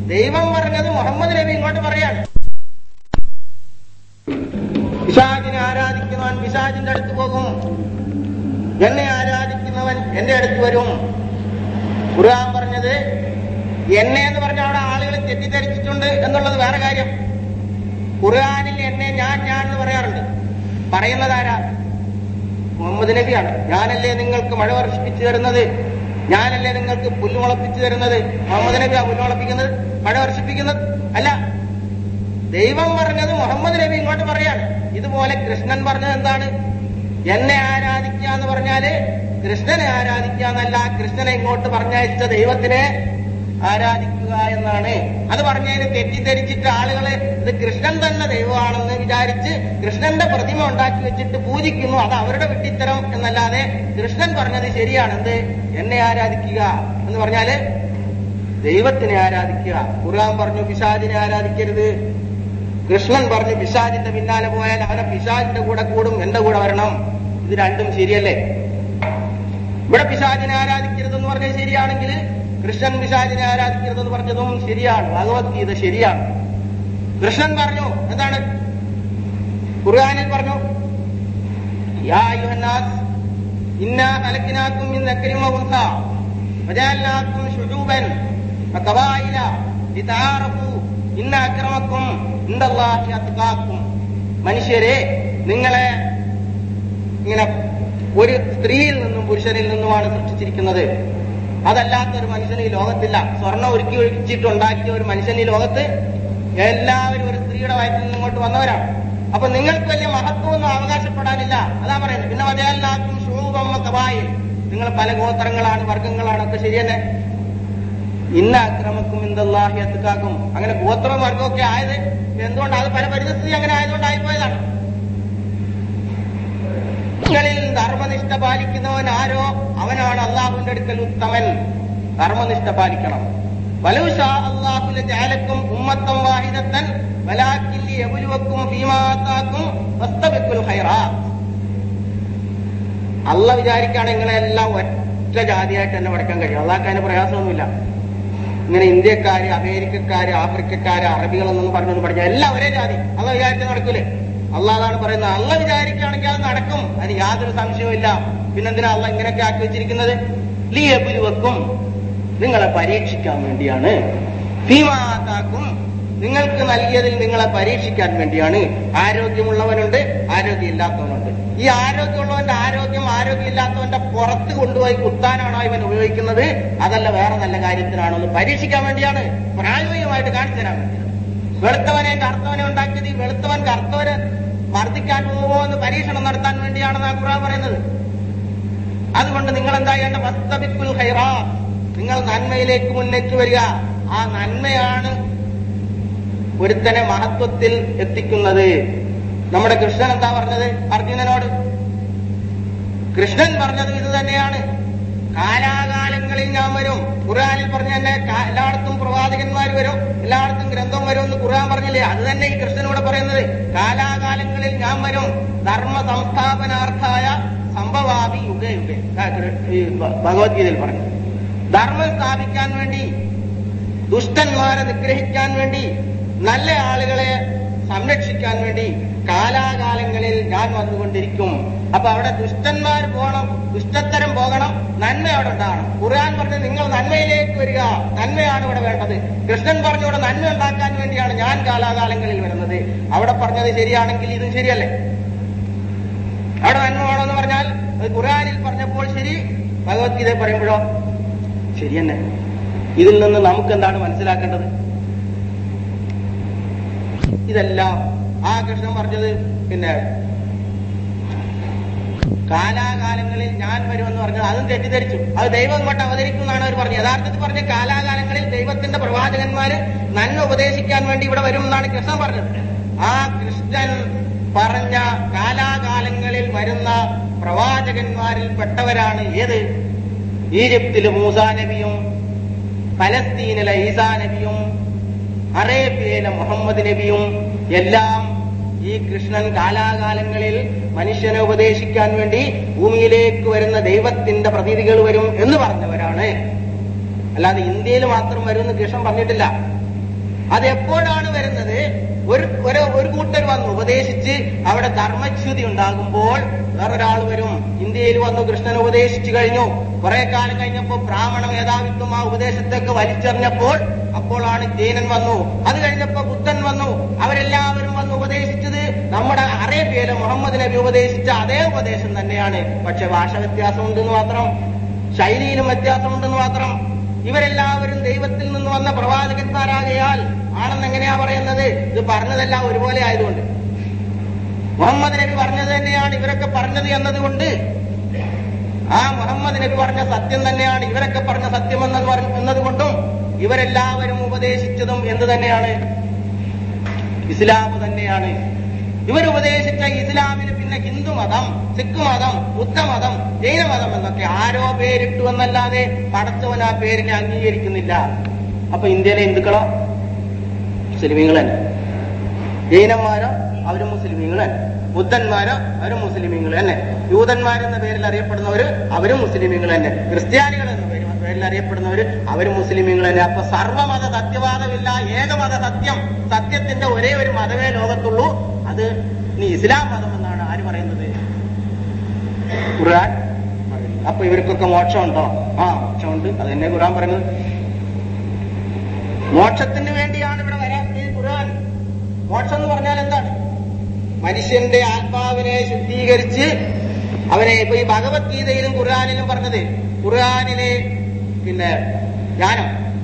ദൈവം പറഞ്ഞത് മുഹമ്മദ് നബി ഇങ്ങോട്ട് പറയാണ് പിശാചിനെ ആരാധിക്കുന്നവൻ പിശാചിന്റെ അടുത്ത് പോകും എന്നെ ആരാധിക്കുന്നവൻ എന്റെ അടുത്ത് വരും ഖുർആൻ പറഞ്ഞത് എന്നെ എന്ന് പറഞ്ഞ അവിടെ ആളുകൾ തെറ്റിദ്ധരിച്ചിട്ടുണ്ട് എന്നുള്ളത് വേറെ കാര്യം ഖുർആനിൽ എന്നെ ഞാൻ ഞാൻ എന്ന് പറയാറുണ്ട് പറയുന്നത് ആരാ മുഹമ്മദ് നബിയാണ് ഞാനല്ലേ നിങ്ങൾക്ക് മഴ വർഷിപ്പിച്ചു തരുന്നത് ഞാനല്ലേ നിങ്ങൾക്ക് പുല്ല് മുളപ്പിച്ചു തരുന്നത് മുഹമ്മദ് നബിയാ പുല്ല് മുളപ്പിക്കുന്നത് മഴ വർഷിപ്പിക്കുന്നത് അല്ല ദൈവം പറഞ്ഞത് മുഹമ്മദ് നബി ഇങ്ങോട്ട് പറയാണ് ഇതുപോലെ കൃഷ്ണൻ പറഞ്ഞത് എന്താണ് എന്നെ ആരാധിക്കുക എന്ന് പറഞ്ഞാല് കൃഷ്ണനെ ആരാധിക്കുക എന്നല്ല കൃഷ്ണനെ ഇങ്ങോട്ട് പറഞ്ഞയച്ച ദൈവത്തിനെ ആരാധിക്കുക എന്നാണ് അത് പറഞ്ഞതിന് തെറ്റിദ്ധരിച്ചിട്ട് ആളുകളെ ഇത് കൃഷ്ണൻ തന്നെ ദൈവമാണെന്ന് വിചാരിച്ച് കൃഷ്ണന്റെ പ്രതിമ ഉണ്ടാക്കി വെച്ചിട്ട് പൂജിക്കുന്നു അത് അവരുടെ വിട്ടിത്തരം എന്നല്ലാതെ കൃഷ്ണൻ പറഞ്ഞത് ശരിയാണ് എന്ത് എന്നെ ആരാധിക്കുക എന്ന് പറഞ്ഞാല് ദൈവത്തിനെ ആരാധിക്കുക ഖുർആൻ പറഞ്ഞു പിശാചിനെ ആരാധിക്കരുത് കൃഷ്ണൻ പറഞ്ഞു പിശാചിന്റെ പിന്നാലെ പോയാൽ അവനെ പിശാചിന്റെ കൂടെ കൂടും എന്റെ കൂടെ വരണം ഇത് രണ്ടും ശരിയല്ലേ ഇവിടെ പിശാചിനെ ആരാധിക്കരുതെന്ന് പറഞ്ഞത് ശരിയാണെങ്കിൽ കൃഷ്ണൻ പിശാചിനെ ആരാധിക്കരുതെന്ന് പറഞ്ഞതും ശരിയാണ് ഭഗവത്ഗീത ശരിയാണ് കൃഷ്ണൻ പറഞ്ഞു എന്താണ് ഖുർആാനിൽ പറഞ്ഞു യാ അയ്യുഹന്നാസ് ഇന്നാ ഖലഖനാകും മിൻ ദക്കരിൻ വഉൻസ വജഅൽനാകും ശുഊബൻ വഖബായില ലിതആറഫു ഇന്ന അക്രമക്കും ഇൻദല്ലാഹി അത്ഖാക്കും മനുഷ്യരെ നിങ്ങളെ ഇങ്ങനെ ഒരു സ്ത്രീയിൽ നിന്നും പുരുഷനിൽ നിന്നുമാണ് സൃഷ്ടിച്ചിരിക്കുന്നത് അതല്ലാത്ത ഒരു മനുഷ്യൻ ഈ ലോകത്തില്ല സ്വർണം ഒരുക്കി ഒഴിച്ചിട്ടുണ്ടാക്കിയ ഒരു മനുഷ്യൻ ഈ ലോകത്ത് എല്ലാവരും ഒരു സ്ത്രീയുടെ വയറ്റിൽ നിന്ന് ഇങ്ങോട്ട് വന്നവരാണ് അപ്പൊ നിങ്ങൾക്ക് വലിയ മഹത്വമൊന്നും അവകാശപ്പെടാനില്ല അതാ പറയുന്നത് പിന്നെ വജയല്ലാക്കും ഷൂബമ്മ കബായി നിങ്ങൾ പല ഗോത്രങ്ങളാണ് വർഗങ്ങളാണ് ഒക്കെ ശരി തന്നെ ഇന്ന അക്രമക്കും ഇന്ദല്ലാഹി അത്തുക്കാക്കും അങ്ങനെ ഗോത്രവും വർഗമൊക്കെ ആയത് എന്തുകൊണ്ട് അത് പല പരിസ്ഥിതി അങ്ങനെ ആയതുകൊണ്ടായിപ്പോയതാണ് നിങ്ങളിൽ ധർമ്മനിഷ്ഠ പാലിക്കുന്നവൻ ആരോ അവനാണ് അള്ളാഹുവിന്റെ അടുക്കൽ ഉത്തമൻ ധർമ്മനിഷ്ഠ പാലിക്കണം വലൗഷാ അള്ളാഹുലെ ജാലക്കും ഉമ്മത്തം വാഹിദത്തൻ വലാക്കില്ലി എബുലുവക്കും ഭീമാത്താക്കും വസ്തബിക്കുൽ ഹൈറാത്ത് അള്ള വിചാരിക്കുകയാണ് നിങ്ങളെല്ലാം ഒറ്റ ജാതിയായിട്ട് തന്നെ പഠിക്കാൻ കഴിയും അള്ളാഹ്ക്ക് അതിന് പ്രയാസമൊന്നുമില്ല ഇങ്ങനെ ഇന്ത്യക്കാര് അമേരിക്കക്കാര് ആഫ്രിക്കക്കാര് അറബികളെന്നൊന്നും പറഞ്ഞൊന്നും പഠിക്കാം എല്ലാം ഒരേ ജാതി അള്ള വിചാരിച്ച നടക്കൂലേ അള്ളാഹാണ് പറയുന്നത് അള്ള വിചാരിക്കുകയാണെങ്കിൽ അത് നടക്കും അതിന് യാതൊരു സംശയവും ഇല്ല പിന്നെന്തിനാ അള്ള ഇങ്ങനെയൊക്കെ ആക്കി വെച്ചിരിക്കുന്നത് ലിയബുലുവക്കും നിങ്ങളെ പരീക്ഷിക്കാൻ വേണ്ടിയാണ് ഭീമാതാക്കും നിങ്ങൾക്ക് നൽകിയതിൽ നിങ്ങളെ പരീക്ഷിക്കാൻ വേണ്ടിയാണ് ആരോഗ്യമുള്ളവനുണ്ട് ആരോഗ്യമില്ലാത്തവനുണ്ട് ഈ ആരോഗ്യമുള്ളവന്റെ ആരോഗ്യം ആരോഗ്യമില്ലാത്തവന്റെ പുറത്ത് കൊണ്ടുപോയി കുത്താനാണോ ഇവൻ ഉപയോഗിക്കുന്നത് അതല്ല വേറെ നല്ല കാര്യത്തിനാണോ എന്ന് പരീക്ഷിക്കാൻ വേണ്ടിയാണ് പ്രായോഗികമായിട്ട് കാണിച്ചു തരാൻ വേണ്ടിയാണ് വെളുത്തവനെ കറുത്തവനെ ഉണ്ടാക്കിയത് ഈ വെളുത്തവൻ കറുത്തവന് മർദ്ദിക്കാൻ പോകുമോ എന്ന് പരീക്ഷണം നടത്താൻ വേണ്ടിയാണെന്ന് ആ ഖുർആൻ പറയുന്നത് അതുകൊണ്ട് നിങ്ങൾ എന്താ ചെയ്യേണ്ട വസ്തബിക്കുൽ ഹൈറാ നിങ്ങൾ നന്മയിലേക്ക് മുന്നേറ്റ് വരിക ആ നന്മയാണ് ഒരുത്തനെ മഹത്വത്തിൽ എത്തിക്കുന്നത് നമ്മുടെ കൃഷ്ണൻ എന്താ പറഞ്ഞത് അർജുനനോട് കൃഷ്ണൻ പറഞ്ഞത് ഇത് തന്നെയാണ് കാലാകാലങ്ങളിൽ ഞാൻ വരും ഖുർആാനിൽ പറഞ്ഞ തന്നെ കാ- എല്ലായിടത്തും പ്രവാചകന്മാർ വരും എല്ലായിടത്തും ഗ്രന്ഥം വരും എന്ന് ഖുർആൻ പറഞ്ഞില്ലേ അത് തന്നെ ഈ കൃഷ്ണനോട് പറയുന്നത് കാലാകാലങ്ങളിൽ ഞാൻ വരും ധർമ്മ സംസ്ഥാപനാർത്ഥായ സംഭവാമി യുഗ യുഗ ആ, കൃ- ഈ ഭ- ഭഗവത്ഗീതയിൽ പറഞ്ഞു ധർമ്മം സ്ഥാപിക്കാൻ വേണ്ടി ദുഷ്ടന്മാരെ നിഗ്രഹിക്കാൻ വേണ്ടി നല്ല ആളുകളെ സംരക്ഷിക്കാൻ വേണ്ടി കാലാകാലങ്ങളിൽ ഞാൻ വന്നുകൊണ്ടിരിക്കും അപ്പൊ അവിടെ ദുഷ്ടന്മാർ പോകണം ദുഷ്ടത്തരം പോകണം നന്മ അവിടെ ഉണ്ടാകണം ഖുർആൻ പറഞ്ഞ് നിങ്ങൾ നന്മയിലേക്ക് വരിക നന്മയാണ് ഇവിടെ വേണ്ടത് കൃഷ്ണൻ പറഞ്ഞു ഇവിടെ നന്മ ഉണ്ടാക്കാൻ വേണ്ടിയാണ് ഞാൻ കാലാകാലങ്ങളിൽ വരുന്നത് അവിടെ പറഞ്ഞത് ശരിയാണെങ്കിൽ ഇതും ശരിയല്ലേ അവിടെ നന്മ വേണമെന്ന് പറഞ്ഞാൽ അത് ഖുർആനിൽ പറഞ്ഞപ്പോൾ ശരി ഭഗവത്ഗീത പറയുമ്പോഴോ ശരി തന്നെ ഇതിൽ നിന്ന് നമുക്ക് എന്താണ് മനസ്സിലാക്കേണ്ടത് ഇതെല്ലാം ആ കൃഷ്ണൻ പറഞ്ഞത് പിന്നെ കാലാകാലങ്ങളിൽ ഞാൻ വരുമെന്ന് പറഞ്ഞത് അതും തെറ്റിദ്ധരിച്ചു അത് ദൈവം ഇങ്ങോട്ട് അവതരിക്കും എന്നാണ് അവർ പറഞ്ഞത് യഥാർത്ഥത്തിൽ പറഞ്ഞ കാലാകാലങ്ങളിൽ ദൈവത്തിന്റെ പ്രവാചകന്മാര് നന്മ ഉപദേശിക്കാൻ വേണ്ടി ഇവിടെ വരും എന്നാണ് കൃഷ്ണൻ പറഞ്ഞത് ആ കൃഷ്ണൻ പറഞ്ഞ കാലാകാലങ്ങളിൽ വരുന്ന പ്രവാചകന്മാരിൽ പെട്ടവരാണ് ഏത് ഈജിപ്തിലെ മൂസാ നബിയും ഫലസ്തീനിലെ ഈസാ നബിയും അറേബ്യയിലെ മുഹമ്മദ് നബിയും എല്ലാം ഈ കൃഷ്ണൻ കാലാകാലങ്ങളിൽ മനുഷ്യനെ ഉപദേശിക്കാൻ വേണ്ടി ഭൂമിയിലേക്ക് വരുന്ന ദൈവത്തിന്റെ പ്രതീതികൾ വരും എന്ന് പറഞ്ഞവരാണ് അല്ലാതെ ഇന്ത്യയിൽ മാത്രം വരും എന്ന് കൃഷ്ണൻ പറഞ്ഞിട്ടില്ല അത് എപ്പോഴാണ് വരുന്നത് ഒരു ഒരു ഒരു കൂട്ടർ വന്ന് ഉപദേശിച്ച് അവിടെ ധർമ്മച്യുതി ഉണ്ടാകുമ്പോൾ വേറൊരാൾ വരും ഇന്ത്യയിൽ വന്നു കൃഷ്ണൻ ഉപദേശിച്ചു കഴിഞ്ഞു കുറെ കാലം കഴിഞ്ഞപ്പോൾ ബ്രാഹ്മണ മേധാവിത്വം ആ ഉപദേശത്തൊക്കെ വലിച്ചെറിഞ്ഞപ്പോൾ അപ്പോഴാണ് ജൈനൻ വന്നു അത് കഴിഞ്ഞപ്പോ ബുദ്ധൻ വന്നു അവരെല്ലാവരും വന്ന് ഉപദേശിച്ചത് നമ്മുടെ അറേബ്യയിലെ മുഹമ്മദ് നബി ഉപദേശിച്ച അതേ ഉപദേശം തന്നെയാണ് പക്ഷെ ഭാഷ വ്യത്യാസമുണ്ടെന്ന് മാത്രം ശൈലിയിലും വ്യത്യാസമുണ്ടെന്ന് മാത്രം ഇവരെല്ലാവരും ദൈവത്തിൽ നിന്ന് വന്ന പ്രവാചകന്മാരാകയാൽ ആണെന്ന് എങ്ങനെയാ പറയുന്നത് ഇത് പറഞ്ഞതെല്ലാം ഒരുപോലെ ആയതുകൊണ്ട് മുഹമ്മദ് നബി പറഞ്ഞത് തന്നെയാണ് ഇവരൊക്കെ പറഞ്ഞത് എന്നതുകൊണ്ട് ആ മുഹമ്മദ് നബി പറഞ്ഞ സത്യം തന്നെയാണ് ഇവരൊക്കെ പറഞ്ഞ സത്യം എന്നത് പറഞ്ഞ- എന്നതുകൊണ്ടും ഇവരെല്ലാവരും ഉപദേശിച്ചതും എന്ത് തന്നെയാണ് ഇസ്ലാം തന്നെയാണ് ഇവർ ഉപദേശിച്ച ഇസ്ലാമിന് പിന്നെ ഹിന്ദു മതം സിഖ് മതം ബുദ്ധമതം ജൈനമതം എന്നൊക്കെ ആരോ പേരിട്ടു എന്നല്ലാതെ പടച്ചവൻ ആ പേരിനെ അംഗീകരിക്കുന്നില്ല അപ്പൊ ഇന്ത്യയിലെ ഹിന്ദുക്കളോ മുസ്ലിമീങ്ങൾ തന്നെ ജൈനന്മാരോ അവരും മുസ്ലിമീങ്ങൾ തന്നെ ബുദ്ധന്മാരോ അവരും മുസ്ലിമീങ്ങൾ തന്നെ യൂതന്മാരെന്ന പേരിൽ അറിയപ്പെടുന്നവര് അവരും മുസ്ലിമീങ്ങൾ തന്നെ ക്രിസ്ത്യാനികൾ എന്ന പേര് പേരിൽ അറിയപ്പെടുന്നവര് അവരും മുസ്ലിമീങ്ങൾ തന്നെ അപ്പൊ സർവമത സത്യവാദമില്ല ഏകമത സത്യം സത്യത്തിന്റെ ഒരേ ഒരു മതമേ ലോകത്തുള്ളൂ അത് ഇനി ഇസ്ലാം മതം എന്നാണ് ആര് പറയുന്നത് ഖുർആൻ പറയുന്നത്. അപ്പൊ ഇവർക്കൊക്കെ മോക്ഷമുണ്ടോ ആ മോക്ഷമുണ്ട് അത് തന്നെ ഖുർആൻ പറയുന്നത് മോക്ഷത്തിന് വേണ്ടിയാണ് ഇവിടെ വരാൻ ഈ ഖുർആൻ മോക്ഷം എന്ന് പറഞ്ഞാൽ എന്താണ് മനുഷ്യന്റെ ആത്മാവിനെ ശുദ്ധീകരിച്ച് അവനെ ഇപ്പൊ ഈ ഭഗവത്ഗീതയിലും ഖുർആാനിലും പറഞ്ഞത് ഖുർആാനിലെ പിന്നെ ജ്ഞാനം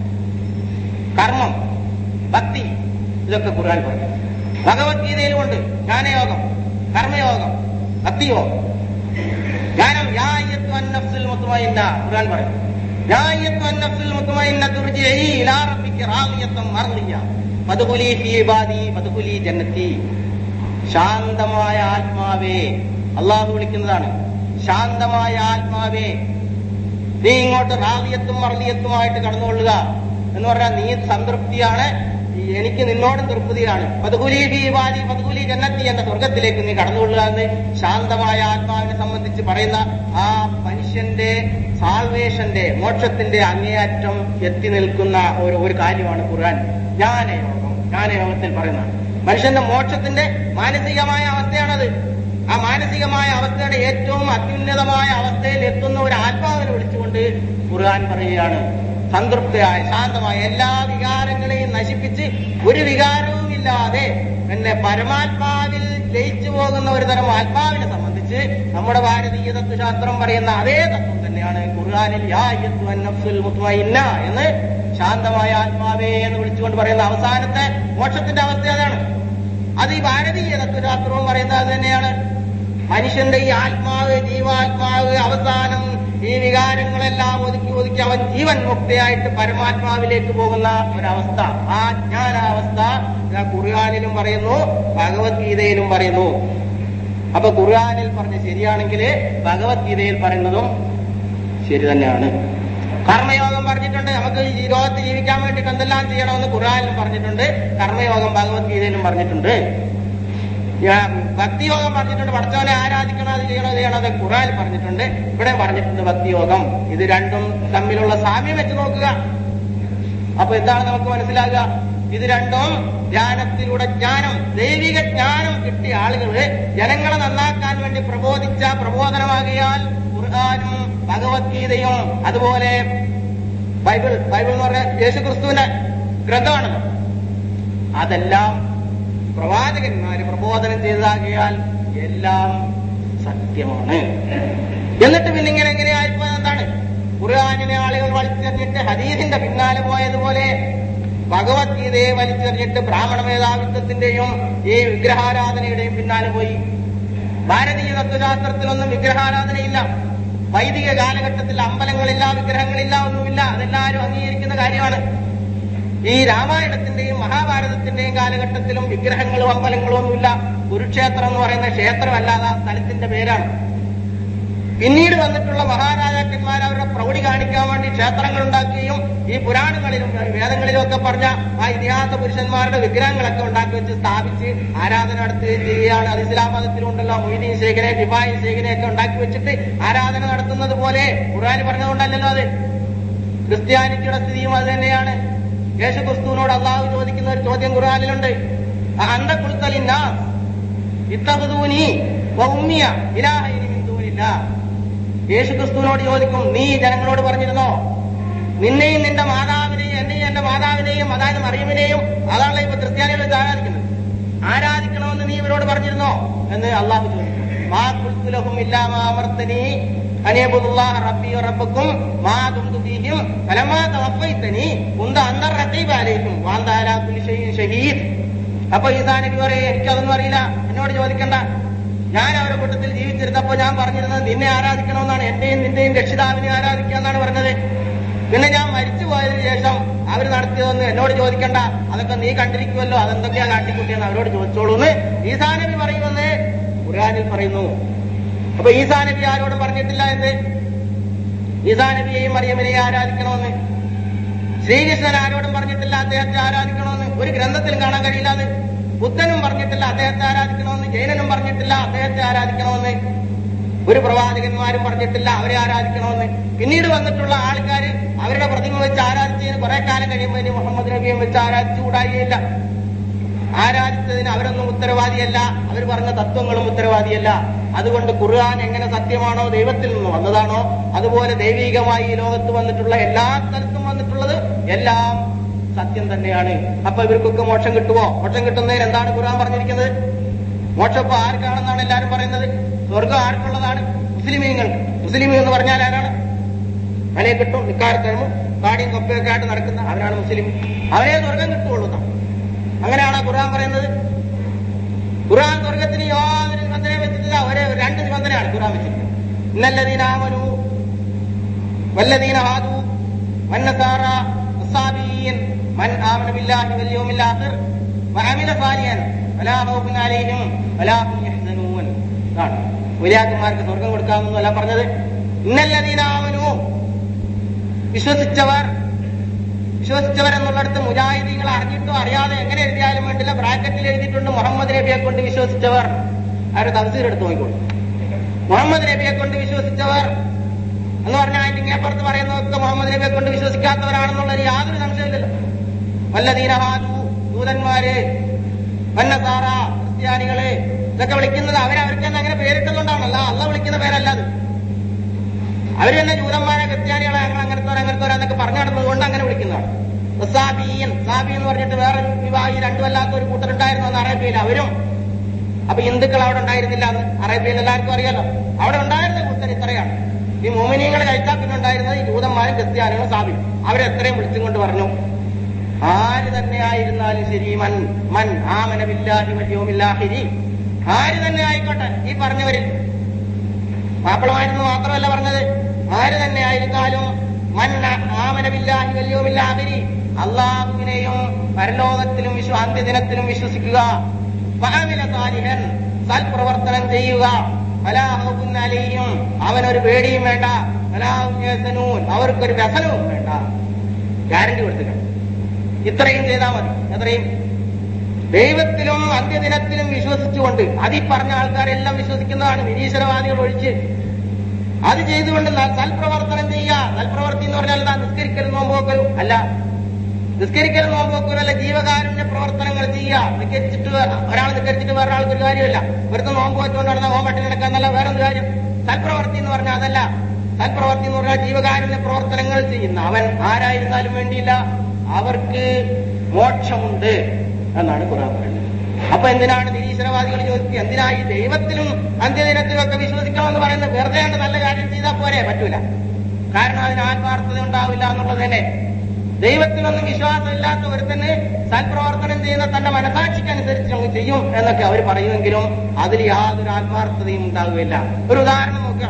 കർമ്മം ഭക്തി ഇതൊക്കെ ഖുർആൻ പറഞ്ഞു ഭഗവത്ഗീതയിലും ഉണ്ട് ജ്ഞാനയോഗം കർമ്മയോഗം ഭക്തിയോഗം ജ്ഞാനം യാ അയ്യത്വൻ നഫ്സുൽ മുത്മഇന്ന ഖുർആൻ പറയും യാ അയ്യത്വൻ നഫ്സുൽ മുത്മഇന്ന തുർജിഇ ഇലാ റബ്ബിക റാദിയത്തൻ മർദിയ ഫദ്ഖുലി ഫീ ഇബാദി ഫദ്ഖുലി ജന്നത്തി ശാന്തമായ ആത്മാവേ അള്ളാഹു വിളിക്കുന്നതാണ് ശാന്തമായ ആത്മാവേ നീ ഇങ്ങോട്ട് റാദിയത്തും മർദിയത്തുമായിട്ട് കടന്നുകൊള്ളുക എന്ന് പറഞ്ഞാൽ നീ സംതൃപ്തിയാണ് ഈ എനിക്ക് നിന്നോടും തൃപ്തിയാണ് പതുകുലി ബീവാലി പതുകുലി ജന്നത്തി എന്ന സ്വർഗത്തിലേക്ക് നീ കടന്നുകൊള്ളുക എന്ന് ശാന്തമായ ആത്മാവിനെ സംബന്ധിച്ച് പറയുന്ന ആ മനുഷ്യന്റെ സാൾവേഷന്റെ മോക്ഷത്തിന്റെ അങ്ങേയറ്റം എത്തി നിൽക്കുന്ന ഒരു ഒരു കാര്യമാണ് ഖുർആൻ ജ്ഞാനയോഗം ജ്ഞാനയോഗത്തിൽ പറയുന്നത് മനുഷ്യന്റെ മോക്ഷത്തിന്റെ മാനസികമായ അവസ്ഥയാണത് ആ മാനസികമായ അവസ്ഥയുടെ ഏറ്റവും അത്യുന്നതമായ അവസ്ഥയിൽ എത്തുന്ന ഒരു ആത്മാവിനെ വിളിച്ചുകൊണ്ട് ഖുർആൻ പറയുകയാണ് സംതൃപ്തയായ ശാന്തമായ എല്ലാ വികാരങ്ങളെയും നശിപ്പിച്ച് ഒരു വികാരവും ഇല്ലാതെ എന്നെ പരമാത്മാവിൽ ലയിച്ചു പോകുന്ന ഒരു തരം ആത്മാവിനെ സംബന്ധിച്ച് നമ്മുടെ ഭാരതീയ തത്വശാസ്ത്രം പറയുന്ന അതേ തത്വം തന്നെയാണ് ഖുർആാനിൽ യാ അയ്യത്തുവൻ നഫ്സുൽ മുത്മഇന്ന എന്ന് ശാന്തമായ ആത്മാവേ എന്ന് വിളിച്ചുകൊണ്ട് പറയുന്ന അവസാനത്തെ മോക്ഷത്തിന്റെ അവസ്ഥ അതാണ് അത് ഈ ഭാരതീയ തത്വശാസ്ത്രവും പറയുന്നത് അത് തന്നെയാണ് മനുഷ്യന്റെ ഈ ആത്മാവ് ജീവാത്മാവ് അവസാനം ഈ വികാരങ്ങളെല്ലാം ഒതുക്കി ഒതുക്കി അവൻ ജീവൻ മുക്തയായിട്ട് പരമാത്മാവിലേക്ക് പോകുന്ന ഒരവസ്ഥ ആ ജ്ഞാനാവസ്ഥ ഇതാ ഖുർആാനിലും പറയുന്നു ഭഗവത്ഗീതയിലും പറയുന്നു അപ്പൊ ഖുർആാനിൽ പറഞ്ഞ ശരിയാണെങ്കിൽ ഭഗവത്ഗീതയിൽ പറയുന്നതും ശരി തന്നെയാണ് കർമ്മയോഗം പറഞ്ഞിട്ടുണ്ട് നമുക്ക് ഈ ലോകത്ത് ജീവിക്കാൻ വേണ്ടിയിട്ട് എന്തെല്ലാം ചെയ്യണമെന്ന് ഖുർആാനിലും പറഞ്ഞിട്ടുണ്ട് കർമ്മയോഗം ഭഗവത്ഗീതയിലും പറഞ്ഞിട്ടുണ്ട് ഞാൻ ഭക്തിയോഗം പറഞ്ഞിട്ടുണ്ട് പടച്ചവനെ ആരാധിക്കണം അത് ചെയ്യണം ഇത് ചെയ്യണം അത് ഖുറാൻ പറഞ്ഞിട്ടുണ്ട് ഇവിടെ പറഞ്ഞിട്ടുണ്ട് ഭക്തിയോഗം ഇത് രണ്ടും തമ്മിലുള്ള സാമ്യം വെച്ച് നോക്കുക അപ്പൊ എന്താണ് നമുക്ക് മനസ്സിലാകുക ഇത് രണ്ടും ധ്യാനത്തിലൂടെ ജ്ഞാനം ദൈവിക ജ്ഞാനം കിട്ടിയ ആളുകള് ജനങ്ങളെ നന്നാക്കാൻ വേണ്ടി പ്രബോധിച്ച പ്രബോധനമാകിയാൽ ഖുർആാനും ഭഗവത്ഗീതയും അതുപോലെ ബൈബിൾ ബൈബിൾ എന്ന് പറഞ്ഞ യേശു ക്രിസ്തുവിന്റെ ഗ്രന്ഥമാണല്ലോ അതെല്ലാം പ്രവാചകന്മാര് പ്രബോധനം ചെയ്തതാകിയാൽ എല്ലാം സത്യമാണ് എന്നിട്ട് പിന്നെ ഇങ്ങനെ എങ്ങനെയായിപ്പോയത് എന്താണ് ഖുർആാനിനെ ആളുകൾ വലിച്ചെറിഞ്ഞിട്ട് ഹദീസിന്റെ പിന്നാലെ പോയതുപോലെ ഭഗവത്ഗീതയെ വലിച്ചെറിഞ്ഞിട്ട് ബ്രാഹ്മണ മേധാവിത്വത്തിന്റെയും ഈ വിഗ്രഹാരാധനയുടെയും പിന്നാലെ പോയി ഭാരതീയ തത്വശാസ്ത്രത്തിലൊന്നും വിഗ്രഹാരാധനയില്ല വൈദിക കാലഘട്ടത്തിൽ അമ്പലങ്ങളില്ല വിഗ്രഹങ്ങളില്ല ഒന്നുമില്ല അതെല്ലാവരും അംഗീകരിക്കുന്ന കാര്യമാണ് ഈ രാമായണത്തിന്റെയും മഹാഭാരതത്തിന്റെയും കാലഘട്ടത്തിലും വിഗ്രഹങ്ങളും അമ്പലങ്ങളും ഒന്നുമില്ല കുരുക്ഷേത്രം എന്ന് പറയുന്ന ക്ഷേത്രമല്ലാതെ ആ സ്ഥലത്തിന്റെ പേരാണ് പിന്നീട് വന്നിട്ടുള്ള മഹാരാജാക്കന്മാർ അവരുടെ പ്രൗഢി കാണിക്കാൻ വേണ്ടി ക്ഷേത്രങ്ങൾ ഉണ്ടാക്കുകയും ഈ പുരാണങ്ങളിലും വേദങ്ങളിലും ഒക്കെ പറഞ്ഞ ആ ഇതിഹാസ പുരുഷന്മാരുടെ വിഗ്രഹങ്ങളൊക്കെ ഉണ്ടാക്കി വെച്ച് സ്ഥാപിച്ച് ആരാധന നടത്തുകയും ചെയ്യുകയാണ് അത് ഇസ്ലാം മതത്തിലുണ്ടല്ലോ മൊയ്തീൻ ശേഖരെ ഡിബായിൻ ശേഖരെ ഒക്കെ ഉണ്ടാക്കി വെച്ചിട്ട് ആരാധന നടത്തുന്നത് പോലെ ഖുർആൻ പറഞ്ഞതുകൊണ്ടല്ലല്ലോ അത് ക്രിസ്ത്യാനിറ്റിയുടെ സ്ഥിതിയും അത് തന്നെയാണ് യേശു ക്രിസ്തുവിനോട് അള്ളാഹു ചോദിക്കുന്ന ഒരു ചോദ്യം ഖുർആനിലുണ്ട് അന്ത കുൽത്തലിന്ന ഇത്തബുദൂനി ഉമ്മിയ ഇലാഹൈനി മിൻ ദൂനില്ലാ യേശു ക്രിസ്തുവിനോട് ചോദിക്കും നീ ജനങ്ങളോട് പറഞ്ഞിരുന്നോ നിന്നെയും നിന്റെ മാതാവിനെയും എന്നെയും എന്റെ മാതാവിനെയും അതായത് മറിയമിനെയും അതാണ് ഇപ്പൊ ക്രിസ്ത്യാനികൾ വെച്ച് ആരാധിക്കുന്നത് ആരാധിക്കണമെന്ന് നീ ഇവരോട് പറഞ്ഞിരുന്നോ എന്ന് അള്ളാഹു ചോദിക്കും മാ കുൽത്തുലഹും ഇല്ലാമാ അമർത്തനി അനിയബുല്ലാഹ റബ്ബി റബ്ബക്കും മാ ദുംതു ഫീഹിം ഫലമാ തവഫൈതനി കുന്ത അന്തർ റഖീബ അലൈഹിം വാന്ത അലാ കുല്ലി ഷൈഇൻ ഷഹീദ് അപ്പൊ ഈസാ നബി പറയും എനിക്കതൊന്നും അറിയില്ല എന്നോട് ചോദിക്കണ്ട ഞാൻ അവരുടെ കൂട്ടത്തിൽ ജീവിച്ചിരുന്നപ്പോ ഞാൻ പറഞ്ഞിരുന്നത് നിന്നെ ആരാധിക്കണമെന്നാണ് എന്റെയും നിന്റെയും രക്ഷിതാവിനെ ആരാധിക്കുക എന്നാണ് പറഞ്ഞത് പിന്നെ ഞാൻ മരിച്ചു പോയതിനു ശേഷം അവർ നടത്തിയതൊന്ന് എന്നോട് ചോദിക്കണ്ട അതൊക്കെ നീ കണ്ടിരിക്കുമല്ലോ അതെന്തൊക്കെയാ കാട്ടിക്കുട്ടിയെന്ന് അവരോട് ചോദിച്ചോളൂ എന്ന് ഈസാ നബി പറയുമെന്ന് ഖുർആനിൽ പറയുന്നു അപ്പൊ ഈസാ നബി ആരോടും പറഞ്ഞിട്ടില്ല എന്ത് ഈസാ നബിയെയും മറിയമിനെയും ആരാധിക്കണമെന്ന് ശ്രീകൃഷ്ണൻ ആരോടും പറഞ്ഞിട്ടില്ല അദ്ദേഹത്തെ ആരാധിക്കണമെന്ന് ഒരു ഗ്രന്ഥത്തിലും കാണാൻ കഴിയില്ല അത് ബുദ്ധനും പറഞ്ഞിട്ടില്ല അദ്ദേഹത്തെ ആരാധിക്കണമെന്ന് ജൈനനും പറഞ്ഞിട്ടില്ല അദ്ദേഹത്തെ ആരാധിക്കണമെന്ന് ഒരു പ്രവാചകന്മാരും പറഞ്ഞിട്ടില്ല അവരെ ആരാധിക്കണമെന്ന് പിന്നീട് വന്നിട്ടുള്ള ആൾക്കാർ അവരുടെ പ്രതിമ വെച്ച് ആരാധിച്ചതിന് കുറെ കാലം കഴിയുമ്പോൾ ഇനി മുഹമ്മദ് നബിയെ വെച്ച് ആരാധിച്ചുകൂടായില്ല ആരാധിച്ചതിന് അവരൊന്നും ഉത്തരവാദിയല്ല അവർ പറഞ്ഞ തത്വങ്ങളും ഉത്തരവാദിയല്ല അതുകൊണ്ട് ഖുർആൻ എങ്ങനെ സത്യമാണോ ദൈവത്തിൽ നിന്ന് വന്നതാണോ അതുപോലെ ദൈവികമായി ഈ ലോകത്ത് വന്നിട്ടുള്ള എല്ലാ സ്ഥലത്തും വന്നിട്ടുള്ളത് എല്ലാം സത്യം തന്നെയാണ് അപ്പൊ ഇവർക്കൊക്കെ മോക്ഷം കിട്ടുമോ മോക്ഷം കിട്ടുന്നതിന് എന്താണ് ഖുർആൻ പറഞ്ഞിരിക്കുന്നത് മോക്ഷം ഇപ്പൊ ആർക്കാണെന്നാണ് എല്ലാവരും പറയുന്നത് സ്വർഗം ആർക്കുള്ളതാണ് മുസ്ലിമീങ്ങൾക്ക് മുസ്ലിമീ എന്ന് പറഞ്ഞാൽ ആരാണ് അനെ കിട്ടും നിക്കാരത്തഴമും കാടിയും കൊപ്പയൊക്കെ ആയിട്ട് നടക്കുന്ന അവരാണ് മുസ്ലിം അവരെ സ്വർഗം കിട്ടുള്ളൂ എന്നാണ്. അങ്ങനെയാണ് ഖുർആൻ പറയുന്നത് ഖുർആൻ സ്വർഗത്തിന് യാതൊരു നിബന്ധനയും വെച്ചിട്ടില്ല ഒരേ രണ്ട് നിബന്ധനയാണ് ഖുർആൻ വെച്ചിരിക്കുന്നത് ഇന്നല്ലദീനാമനു വല്ലദീന ഹാദു വന്നസാറ വസ്സാബീൻ മൻ ആമന ബില്ലാഹി വൽ യൗമിൽ ആഖിർ വഅമില സാലിഹൻ വലാ ഖൗഫുൻ അലൈഹിം വലാ ഹും യഹ്സനൂൻ ഇതാണ് വലിയാക്കന്മാർക്ക് സ്വർഗം കൊടുക്കാമെന്നല്ല പറഞ്ഞത് ഇന്നല്ലദീനാമനു വിശ്വസിച്ചവർ വിശ്വസിച്ചവർ എന്നുള്ളിടത്ത് മുജാഹിദീങ്ങൾ അറിഞ്ഞിട്ടോ അറിയാതെ എങ്ങനെ എഴുതിയാലും വേണ്ടില്ല ബ്രാക്കറ്റിൽ എഴുതിയിട്ടുണ്ട് മുഹമ്മദ് നബിയെ കൊണ്ട് വിശ്വസിച്ചവർ ആരും തഫ്സീർ എടുത്ത് നോക്കിക്കോളൂ മുഹമ്മദ് നബിയെ കൊണ്ട് വിശ്വസിച്ചവർ എന്ന് പറഞ്ഞാൽ അതിന്റെ ഇങ്ങേപ്പുറത്ത് പറയുന്നതൊക്കെ മുഹമ്മദ് നബിയെ കൊണ്ട് വിശ്വസിക്കാത്തവരാണെന്നുള്ളൊരു യാതൊരു സംശയമില്ലല്ലോ വല്ലദീനഹാദു ദൂതന്മാര് വന്നസാറ ക്രിസ്ത്യാനികള് ഇതൊക്കെ വിളിക്കുന്നത് അവരവർക്ക് തന്നെ അങ്ങനെ പേരിട്ടതുകൊണ്ടാണല്ലോ അല്ല വിളിക്കുന്ന പേരല്ല അത് അവര് തന്നെ ജൂതന്മാരെ ക്രിസ്ത്യാനികളെ ഞങ്ങൾ അങ്ങനത്തെ അങ്ങനത്തെ എന്നൊക്കെ പറഞ്ഞു നടന്നത് കൊണ്ട് അങ്ങനെ വിളിക്കുന്നതാണ് സാബിയൻ സാബി എന്ന് പറഞ്ഞിട്ട് വേറെ വിവാഹി രണ്ടുമല്ലാത്ത ഒരു കൂട്ടരുണ്ടായിരുന്നു അന്ന് അറേബ്യയിൽ അവരും അപ്പൊ ഹിന്ദുക്കൾ അവിടെ ഉണ്ടായിരുന്നില്ല എന്ന് അറേബ്യയിൽ എല്ലാവർക്കും അറിയാലോ അവിടെ ഉണ്ടായിരുന്ന കൂട്ടർ ഇത്രയാണ് ഈ മോമിനിയങ്ങൾ കഴിച്ചാൽ പിന്നെ ഉണ്ടായിരുന്നത് ഈ ജൂതന്മാരും ക്രിസ്ത്യാനികളും സാബിയും അവരെത്രയും വിളിച്ചും കൊണ്ട് പറഞ്ഞു ആര് തന്നെ ആയിരുന്നാലും ശരി മൻ മൻ ആമന ബില്ലാഹി വല്യോമില്ലാഹിരി ആര് തന്നെ ആയിക്കോട്ടെ ഈ പറഞ്ഞവരിൽ മാപ്പിളമായിരുന്നു മാത്രമല്ല പറഞ്ഞത് ആര് തന്നെ ആയിരുന്നാലും മന്ന ആമനബില്ലാഹി വല്യോമില്ലാതിരി അള്ളാഹുവിനെയും പരലോകത്തിലും വിശ്വ അന്ത്യദിനത്തിലും വിശ്വസിക്കുക ഫഅമില സാലിഹൻ സൽപ്രവർത്തനം ചെയ്യുക ഫലാഹുൻ അലൈഹിം അവനൊരു പേടിയും വേണ്ട ഫലാഹും യഹ്സനൂൻ അവർക്കൊരു വ്യസനവും വേണ്ട ഗ്യാരണ്ടി കൊടുത്തുക ഇത്രയും ചെയ്താൽ മതി എത്രയും ദൈവത്തിലും അന്ത്യദിനത്തിലും വിശ്വസിച്ചുകൊണ്ട് അതീ പറഞ്ഞ ആൾക്കാരെല്ലാം വിശ്വസിക്കുന്നതാണ് നിരീശ്വരവാദികൾ ഒഴിച്ച് അത് ചെയ്തുകൊണ്ട് ന- സൽപ്രവർത്തനം ചെയ്യുക സൽപ്രവർത്തി എന്ന് പറഞ്ഞാൽ എന്താ നിസ്കരിക്കൽ നോമ്പോക്കലും അല്ല നിസ്കരിക്കൽ നോമ്പോക്കലും അല്ല ജീവകാരുണ്യ പ്രവർത്തനങ്ങൾ ചെയ്യുക നിസ്കരിച്ചിട്ട് ഒരാൾ നിസ്കരിച്ചിട്ട് വേറെ ആൾക്ക് ഒരു കാര്യമില്ല വെറുതെ നോമ്പ് വെച്ചുകൊണ്ട് നടന്ന ഓമ്പട്ടി നടക്കാന്നല്ല വേറെ ഒരു കാര്യം സൽപ്രവർത്തി എന്ന് പറഞ്ഞാൽ അതല്ല സൽപ്രവർത്തി എന്ന് പറഞ്ഞാൽ ജീവകാരുണ്യ പ്രവർത്തനങ്ങൾ ചെയ്യുന്ന അവൻ ആരായിരുന്നാലും വേണ്ടിയില്ല അവർക്ക് മോക്ഷമുണ്ട് എന്നാണ് ഖുർആൻ പറയുന്നത് അപ്പൊ എന്തിനാണ് നിരീശ്വരവാദികൾ ചോദിക്കുക എന്തിനാ ഈ ദൈവത്തിലും അന്ത്യദിനത്തിലും ഒക്കെ വിശ്വസിക്കണമെന്ന് പറയുന്നത് വെറുതെ കണ്ട് നല്ല കാര്യം ചെയ്താൽ പോരെ പറ്റൂല കാരണം അതിന് ആത്മാർത്ഥത ഉണ്ടാവില്ല എന്നുള്ളത് തന്നെ ദൈവത്തിലൊന്നും വിശ്വാസമില്ലാത്ത ഒരുത്തന് സൽപ്രവർത്തനം ചെയ്യുന്ന തന്റെ മനസാക്ഷിക്കനുസരിച്ച് അങ്ങ് ചെയ്യും എന്നൊക്കെ അവർ പറയുമെങ്കിലും അതിൽ യാതൊരു ആത്മാർത്ഥതയും ഉണ്ടാവുകയില്ല ഒരു ഉദാഹരണം നോക്കാം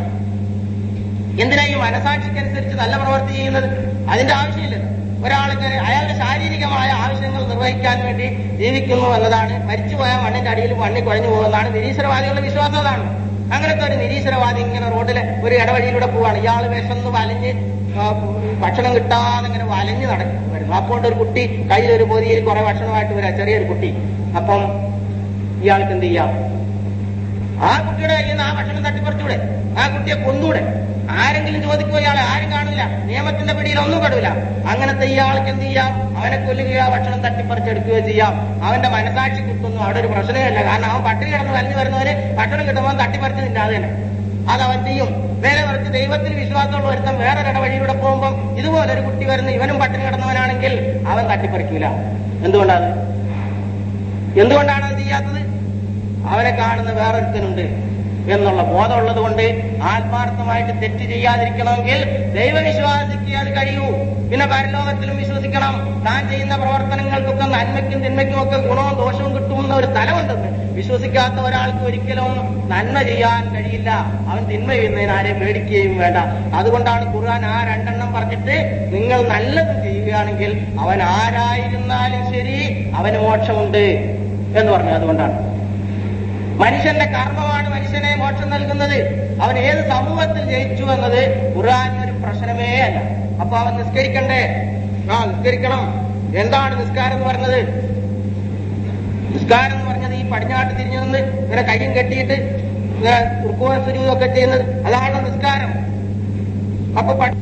എന്തിനാ ഈ മനസാക്ഷിക്കനുസരിച്ച് നല്ല പ്രവൃത്തി ചെയ്യുന്നത് അതിന്റെ ആവശ്യമില്ല ഒരാൾക്ക് അയാളുടെ ശാരീരികമായ ആവശ്യങ്ങൾ നിർവഹിക്കാൻ വേണ്ടി ജീവിക്കുന്നു എന്നതാണ് മരിച്ചുപോയ മണ്ണിന്റെ അടിയിൽ മണ്ണിൽ കുഴഞ്ഞു പോകുന്നതാണ് നിരീശ്വരവാദികളുടെ വിശ്വാസം അതാണ് അങ്ങനത്തെ ഒരു നിരീശ്വരവാദി ഇങ്ങനെ റോഡിലെ ഒരു ഇടവഴിയിലൂടെ പോവാണ് ഇയാൾ വിശന്ന് വലഞ്ഞ് ആ, ഭക്ഷണം കിട്ടാതെ ഇങ്ങനെ വലഞ്ഞ് നടക്കും വരുന്നു അപ്പോൾ ഒരു കുട്ടി കയ്യിലൊരു പൊതിയിൽ കുറെ ഭക്ഷണമായിട്ട് വരാം ചെറിയൊരു കുട്ടി അപ്പം ഇയാൾക്ക് എന്ത് ചെയ്യാം ആ കുട്ടിയുടെ കയ്യിൽ നിന്ന് ആ ഭക്ഷണം തട്ടിപ്പറിച്ചൂടെ ആ കുട്ടിയെ കൊന്നൂടെ ആരെങ്കിലും ചോദിക്കോ ഇയാളെ ആരും കാണില്ല നിയമത്തിന്റെ പിടിയിൽ ഒന്നും പെടില്ല അങ്ങനത്തെ ഇയാൾക്ക് എന്ത് ചെയ്യാം അവനെ കൊല്ലുകയോ ഭക്ഷണം തട്ടിപ്പറിച്ചെടുക്കുകയോ ചെയ്യാം അവന്റെ മനസാക്ഷി കിട്ടുന്നു അവിടെ ഒരു പ്രശ്നമല്ല കാരണം അവൻ പട്ടിണി കിടന്ന് വലിഞ്ഞു വരുന്നവന് ഭക്ഷണം കിട്ടുമ്പോൾ തട്ടിപ്പറിച്ച് തിന്നാതെ തന്നെ അത് അവൻ ചെയ്യും നേരെ മറിച്ച് ദൈവത്തിൽ വിശ്വാസമുള്ള ഒരുത്തൻ വേറൊരു വഴിയിലൂടെ പോകുമ്പോൾ ഇതുപോലെ ഒരു കുട്ടി വരുന്ന ഇവനും പട്ടിണി കിടന്നവനാണെങ്കിൽ അവൻ തട്ടിപ്പറിക്കൂല എന്തുകൊണ്ടാണ് എന്തുകൊണ്ടാണ് അത് ചെയ്യാത്തത് അവനെ കാണുന്ന വേറൊരുത്തനുണ്ട് എന്നുള്ള ബോധമുള്ളത് കൊണ്ട് ആത്മാർത്ഥമായിട്ട് തെറ്റ് ചെയ്യാതിരിക്കണമെങ്കിൽ ദൈവവിശ്വാസിക്ക് അത് കഴിയൂ പിന്നെ പരലോകത്തിലും വിശ്വസിക്കണം താൻ ചെയ്യുന്ന പ്രവർത്തനങ്ങൾക്കൊക്കെ നന്മയ്ക്കും തിന്മയ്ക്കും ഒക്കെ ഗുണവും ദോഷവും കിട്ടുമെന്ന ഒരു തലമുണ്ടെന്ന് വിശ്വസിക്കാത്ത ഒരാൾക്ക് ഒരിക്കലും നന്മ ചെയ്യാൻ കഴിയില്ല അവൻ തിന്മ ചെയ്യുന്നതിന് ആരെയും പേടിക്കുകയും വേണ്ട അതുകൊണ്ടാണ് ഖുർആൻ ആ രണ്ടെണ്ണം പറഞ്ഞിട്ട് നിങ്ങൾ നല്ലത് ചെയ്യുകയാണെങ്കിൽ അവൻ ആരായിരുന്നാലും ശരി അവന് മോക്ഷമുണ്ട് എന്ന് പറഞ്ഞു അതുകൊണ്ടാണ് മനുഷ്യന്റെ കർമ്മമാണ് മനുഷ്യനെ മോക്ഷം നൽകുന്നത് അവൻ ഏത് സമൂഹത്തിൽ ജയിച്ചു എന്നത് ഖുർആൻ ഒരു പ്രശ്നമേ അല്ല അപ്പൊ അവൻ നിസ്കരിക്കണ്ടേ ആ നിസ്കരിക്കണം എന്താണ് നിസ്കാരം എന്ന് പറഞ്ഞത് നിസ്കാരം എന്ന് പറഞ്ഞത് ഈ പടിഞ്ഞാട്ട് തിരിഞ്ഞു നിന്ന് ഇങ്ങനെ കയ്യും കെട്ടിയിട്ട് ഇങ്ങനെ റുക്കുവ സുരൂതൊക്കെ ചെയ്യുന്നത് അതാണ് നിസ്കാരം അപ്പൊ പടി-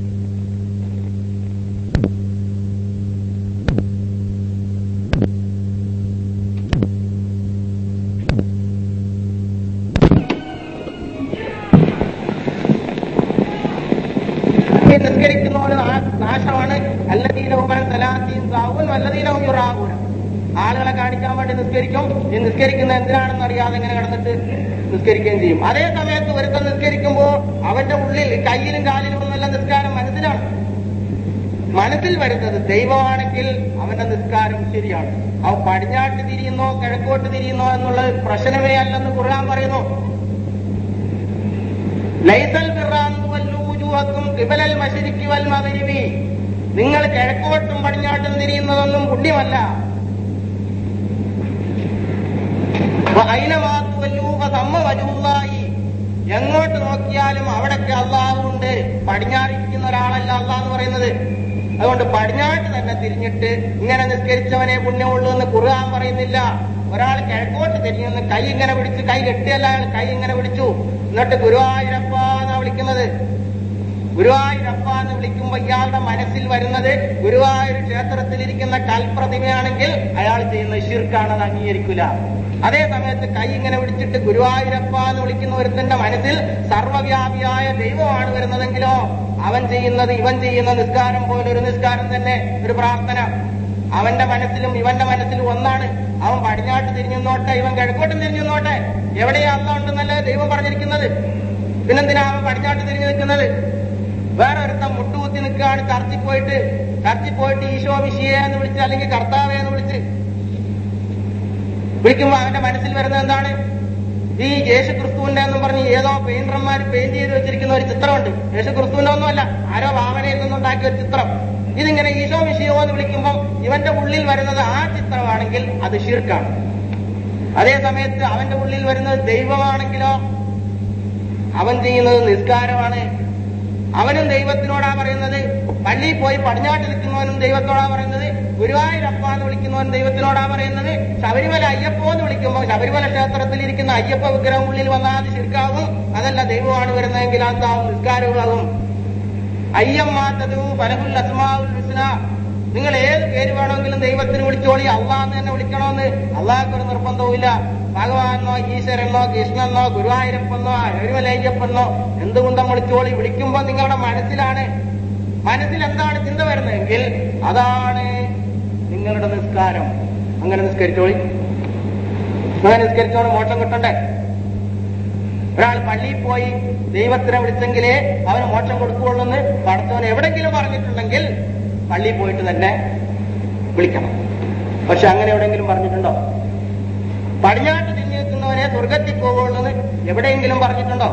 ഈ നിസ്കരിക്കുന്നവന് നാ- നാശമാണ് അല്ലദീനവും സലാത്തീൻ സാവൂൻ വല്ലദീനവും യുറാവൂന ആളുകളെ കാണിക്കാൻ വേണ്ടി നിസ്കരിക്കും ഈ നിസ്കരിക്കുന്ന എന്തിനാണെന്ന് അറിയാതെ ഇങ്ങനെ കിടന്നിട്ട് നിസ്കരിക്കുകയും ചെയ്യും അതേ സമയത്ത് ഒരുത്തൻ നിസ്കരിക്കുമ്പോ അവന്റെ ഉള്ളിൽ കയ്യിലും കാലിലും ഒന്നല്ല നിസ്കാരം മനസ്സിലാണ് മനസ്സിൽ വരുന്നത് ദൈവമാണെങ്കിൽ അവന്റെ നിസ്കാരം ശരിയാണ് അവ പടിഞ്ഞാട്ട് തിരിയുന്നോ കിഴക്കോട്ട് തിരിയുന്നോ എന്നുള്ളത് പ്രശ്നമേ അല്ലെന്ന് ഖുർആൻ പറയുന്നു ലൈസൽ ബിറാന്തു വല്ലു വുജൂഹക്കും ഖിബലൽ മശരിഖി വൽ മഗ്രിബി നിങ്ങൾ കിഴക്കോട്ടും പടിഞ്ഞാട്ടും തിരിയുന്നതൊന്നും പുണ്യമല്ല വഅൈനമാതു വല്ലു ഫസമ്മ വജൂല്ലാഹി എങ്ങോട്ട് നോക്കിയാലും അവിടൊക്കെ അള്ളാഹു ഉണ്ട് പടിഞ്ഞാറിരിക്കുന്ന ഒരാളല്ല അള്ളാഹ് എന്ന് പറയുന്നത് അതുകൊണ്ട് പടിഞ്ഞാട്ട് തന്നെ തിരിഞ്ഞിട്ട് ഇങ്ങനെ നിസ്കരിച്ചവനെ പുണ്യമുള്ളൂ എന്ന് ഖുർആൻ പറയുന്നില്ല ഒരാൾ കിഴക്കോട്ട് തിരിഞ്ഞെന്ന് കൈ ഇങ്ങനെ പിടിച്ച് കൈ കെട്ടിയല്ല അയാൾ കൈ ഇങ്ങനെ പിടിച്ചു എന്നിട്ട് ഗുരുവായൂരപ്പ എന്നാ വിളിക്കുന്നത് ഗുരുവായൂരപ്പ എന്ന് വിളിക്കുമ്പോൾ ഇയാളുടെ മനസ്സിൽ വരുന്നത് ഗുരുവായൂർ ക്ഷേത്രത്തിലിരിക്കുന്ന കൽപ്രതിമയാണെങ്കിൽ അയാൾ ചെയ്യുന്ന ഷിർക്കാണെന്ന് അംഗീകരിക്കില്ല അതേ സമയത്ത് കൈ ഇങ്ങനെ പിടിച്ചിട്ട് ഗുരുവായൂരപ്പ എന്ന് വിളിക്കുന്ന ഒരുത്തന്റെ മനസ്സിൽ സർവ്വവ്യാപിയായ ദൈവമാണ് വരുന്നതെങ്കിലോ അവൻ ചെയ്യുന്നത് ഇവൻ ചെയ്യുന്ന നിസ്കാരം പോലെ ഒരു നിസ്കാരം തന്നെ ഒരു പ്രാർത്ഥന അവന്റെ മനസ്സിലും ഇവന്റെ മനസ്സിലും ഒന്നാണ് അവൻ പടിഞ്ഞാട്ട് തിരിഞ്ഞു നോട്ടെ ഇവൻ കിഴക്കോട്ടും തിരിഞ്ഞു നോട്ടെ എവിടെയാ അല്ല ഉണ്ടെന്നല്ലേ ദൈവം പറഞ്ഞിരിക്കുന്നത് പിന്നെന്തിനാ അവൻ പടിഞ്ഞാട്ട് തിരിഞ്ഞു നിൽക്കുന്നത് വേറെ ഒരുത്തം മുട്ടുകുത്തി നിൽക്കുകയാണ് ചർച്ചിൽ പോയിട്ട് ചർച്ചിൽ പോയിട്ട് ഈശോ വിഷിയെ എന്ന് വിളിച്ച് അല്ലെങ്കിൽ കർത്താവെ എന്ന് വിളിച്ച് വിളിക്കുമ്പോ അവന്റെ മനസ്സിൽ വരുന്നത് എന്താണ് ഈ യേശു ക്രിസ്തുവിന്റെ എന്നും പറഞ്ഞ് ഏതോ പെയിന്റർമാർ പെയിന്റ് ചെയ്ത് വെച്ചിരിക്കുന്ന ഒരു ചിത്രമുണ്ട് യേശു ക്രിസ്തുവിന്റെ ഒന്നുമല്ല ആരോ ഭാവനയിൽ നിന്നുണ്ടാക്കിയ ഒരു ചിത്രം ഇതിങ്ങനെ ഈശോ വിഷയോ എന്ന് വിളിക്കുമ്പോൾ ഇവന്റെ ഉള്ളിൽ വരുന്നത് ആ ചിത്രമാണെങ്കിൽ അത് ഷിർക്കാണ് അതേ സമയത്ത് അവന്റെ ഉള്ളിൽ വരുന്നത് ദൈവമാണെങ്കിലോ അവൻ ചെയ്യുന്നത് നിസ്കാരമാണ് അവനും ദൈവത്തിനോടാ പറയുന്നത് പള്ളിയിൽ പോയി പടിഞ്ഞാട്ട് നിൽക്കുന്നവനും ദൈവത്തോടാ പറയുന്നത് ഗുരുവായൂരപ്പ എന്ന് വിളിക്കുന്നവൻ ദൈവത്തിനോടാ പറയുന്നത് ശബരിമല അയ്യപ്പോ എന്ന് വിളിക്കുമ്പോൾ ശബരിമല ക്ഷേത്രത്തിൽ ഇരിക്കുന്ന അയ്യപ്പ വിഗ്രഹം ഉള്ളിൽ വന്നാൽ അത് ശിർക്കാവും അതല്ല ദൈവമാണ് വരുന്നതെങ്കിൽ അതാവും നിസ്കാരവുമാകും അയ്യമ്മാത്തതു ഫലഹുൽ അസ്മാവുൽ ഹുസ്ന നിങ്ങൾ ഏത് പേര് വേണമെങ്കിലും ദൈവത്തിന് വിളിച്ചോളി അള്ളാന്ന് തന്നെ വിളിക്കണമെന്ന് അള്ളാഹ്ക്ക് ഒരു നിർബന്ധവുമില്ല ഭഗവാനോ ഈശ്വരനോ കൃഷ്ണനോ ഗുരുവായൂരപ്പനോ ശബരിമലയ്യപ്പനോ എന്തുകൊണ്ടും വിളിച്ചോളി വിളിക്കുമ്പോൾ നിങ്ങളുടെ മനസ്സിലാണ് മനസ്സിൽ എന്താണ് ചിന്ത വരുന്നതെങ്കിൽ അതാണ് നിങ്ങളുടെ നിസ്കാരം അങ്ങനെ നിസ്കരിച്ചോളി അങ്ങനെ നിസ്കരിച്ചോളി മോക്ഷം കിട്ടണ്ടേ ഒരാൾ പള്ളിയിൽ പോയി ദൈവത്തിനെ വിളിച്ചെങ്കിലേ അവന് മോക്ഷം കൊടുക്കുകയുള്ളൂ എന്ന് പടച്ചവൻ എവിടെങ്കിലും പറഞ്ഞിട്ടുണ്ടെങ്കിൽ പള്ളിയിൽ പോയിട്ട് തന്നെ വിളിക്കണം പക്ഷെ അങ്ങനെ എവിടെയെങ്കിലും പറഞ്ഞിട്ടുണ്ടോ പടിഞ്ഞാട്ട് തിരിഞ്ഞു നിൽക്കുന്നവനെ സ്വർഗത്തിൽ പോകുള്ളൂ എന്ന് എവിടെയെങ്കിലും പറഞ്ഞിട്ടുണ്ടോ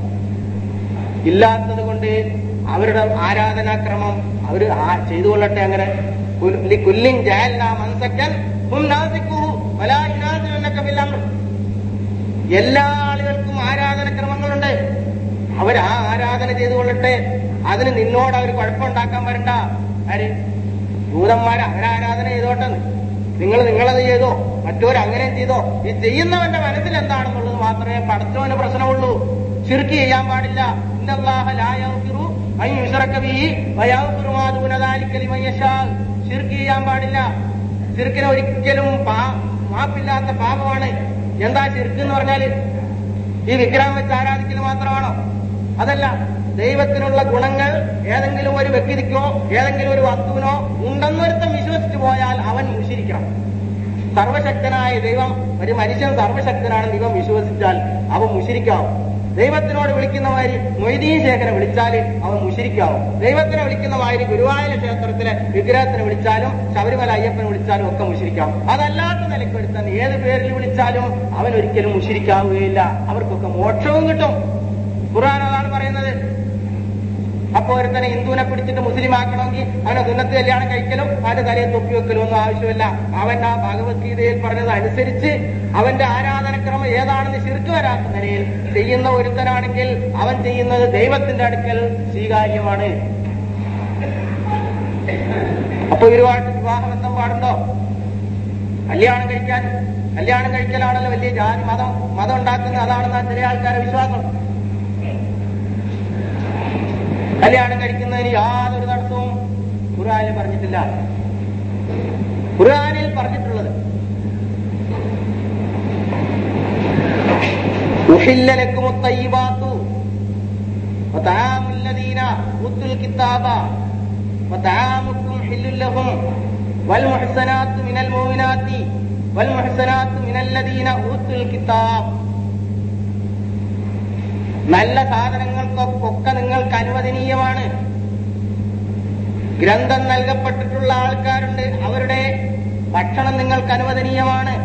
ഇല്ലാത്തത് കൊണ്ട് അവരുടെ ആരാധനാക്രമം അവർ ചെയ്തുകൊള്ളട്ടെ അങ്ങനെ കുൽ- കുല്ലിൻ ജാലന മൻസക്കൻ ഹും നാസിക്കുഹു വലാ യുനാസിലുന്നക ബിൽ അംർ എല്ലാ ആളുകൾക്കും ആരാധനക്രമങ്ങളുണ്ട് അവർ ആ ആരാധന ചെയ്തുകൊള്ളട്ടെ അതിന് നിന്നോട് അവർ കുഴപ്പമുണ്ടാക്കാൻ വരണ്ട ആര് ദൂതന്മാര് അവരാരാധന ചെയ്തോട്ടെന്ന് നിങ്ങൾ നിങ്ങളത് ചെയ്തോ മറ്റോർ അങ്ങനെ ചെയ്തോ ഈ ചെയ്യുന്നവന്റെ മനസ്സിൽ എന്താണെന്നുള്ളത് മാത്രമേ പടച്ചവന് പ്രശ്നമുള്ളൂ ചുരുക്കി ചെയ്യാൻ പാടില്ല ഇന്നല്ലാഹ ലാ യഗ്ഫിറു അൻ യുശ്റക ബിഹി വയഗ്ഫിറു മാ ദൂന ദാലിക ലിമൻ യശാ ശിർക്ക് ചെയ്യാൻ പാടില്ല ശിർക്കിന് ഒരിക്കലും പാ- മാപ്പില്ലാത്ത പാപമാണ് എന്താ ശിർക്ക് എന്ന് പറഞ്ഞാല് ഈ വിഗ്രഹം വെച്ച് ആരാധിക്കൽ മാത്രമാണോ അതല്ല ദൈവത്തിനുള്ള ഗുണങ്ങൾ ഏതെങ്കിലും ഒരു വ്യക്തിക്കോ ഏതെങ്കിലും ഒരു വസ്തുവിനോ ഉണ്ടെന്നൊരുത്തം വിശ്വസിച്ചു പോയാൽ അവൻ മുഷിരിക്കണം സർവശക്തനായ ദൈവം ഒരു മനുഷ്യൻ സർവശക്തനാണെന്ന് ഇവൻ വിശ്വസിച്ചാൽ അവൻ മുഷിരിക്കാവും ദൈവത്തിനോട് വിളിക്കുന്ന മാതിരി മൊയ്തീൻ ശേഖരനെ വിളിച്ചാൽ അവൻ മുഷിരിക്കാവും ദൈവത്തിനെ വിളിക്കുന്ന മാതിരി ഗുരുവായൂർ ക്ഷേത്രത്തിലെ വിഗ്രഹത്തിനെ വിളിച്ചാലും ശബരിമല അയ്യപ്പനെ വിളിച്ചാലും ഒക്കെ മുഷിരിക്കാവും അതല്ലാത്ത നിലയ്ക്ക് എടുത്താൽ ഏത് പേരിൽ വിളിച്ചാലും അവൻ ഒരിക്കലും മുഷിരിക്കാവുകയില്ല അവർക്കൊക്കെ മോക്ഷവും കിട്ടും ഖുർആൻ അതാണ് പറയുന്നത് അപ്പൊ ഒരുത്തനെ ഹിന്ദുവിനെ പിടിച്ചിട്ട് മുസ്ലിം ആക്കണമെങ്കിൽ അവനെ സുന്നത്ത് കല്യാണം കഴിക്കലും അവന്റെ തലയിൽ തൊപ്പി വെക്കലും ഒന്നും ആവശ്യമില്ല അവൻ ആ ഭഗവത്ഗീതയിൽ പറഞ്ഞത് അനുസരിച്ച് അവന്റെ ആരാധനക്രമം ഏതാണെന്ന് ശിർക്ക് വരാത്ത നിലയിൽ ചെയ്യുന്ന ഒരുത്തനാണെങ്കിൽ അവൻ ചെയ്യുന്നത് ദൈവത്തിന്റെ അടുക്കൽ സ്വീകാര്യമാണ് അപ്പൊ ഒരുപാട് വിവാഹബന്ധം പാടുണ്ടോ കല്യാണം കഴിക്കാൻ കല്യാണം കഴിക്കലാണല്ലോ വലിയ ജാതി മതം മതം ഉണ്ടാക്കുന്നത് അതാണെന്നാണ് ചില ആൾക്കാരെ വിശ്വാസം കല്യാണം കഴിക്കുന്നതിന് യാതൊരു തടസ്സവും ഖുർആനിൽ പറഞ്ഞിട്ടില്ല ഖുർആനിൽ പറഞ്ഞിട്ടുള്ളത് ഉഹില്ല ലക്കും الطيبات وطعام الذين اوتوا الكتاب وطعامكم حل لهم والمحسنات من المؤمنات والمحسنات من الذين اوتوا الكتاب നല്ല സാധനങ്ങൾക്കൊക്കെ നിങ്ങൾക്ക് അനുവദനീയമാണ് ഗ്രന്ഥം നൽകപ്പെട്ടിട്ടുള്ള ആൾക്കാരുണ്ട് അവരുടെ ഭക്ഷണം നിങ്ങൾക്ക് അനുവദനീയമാണ്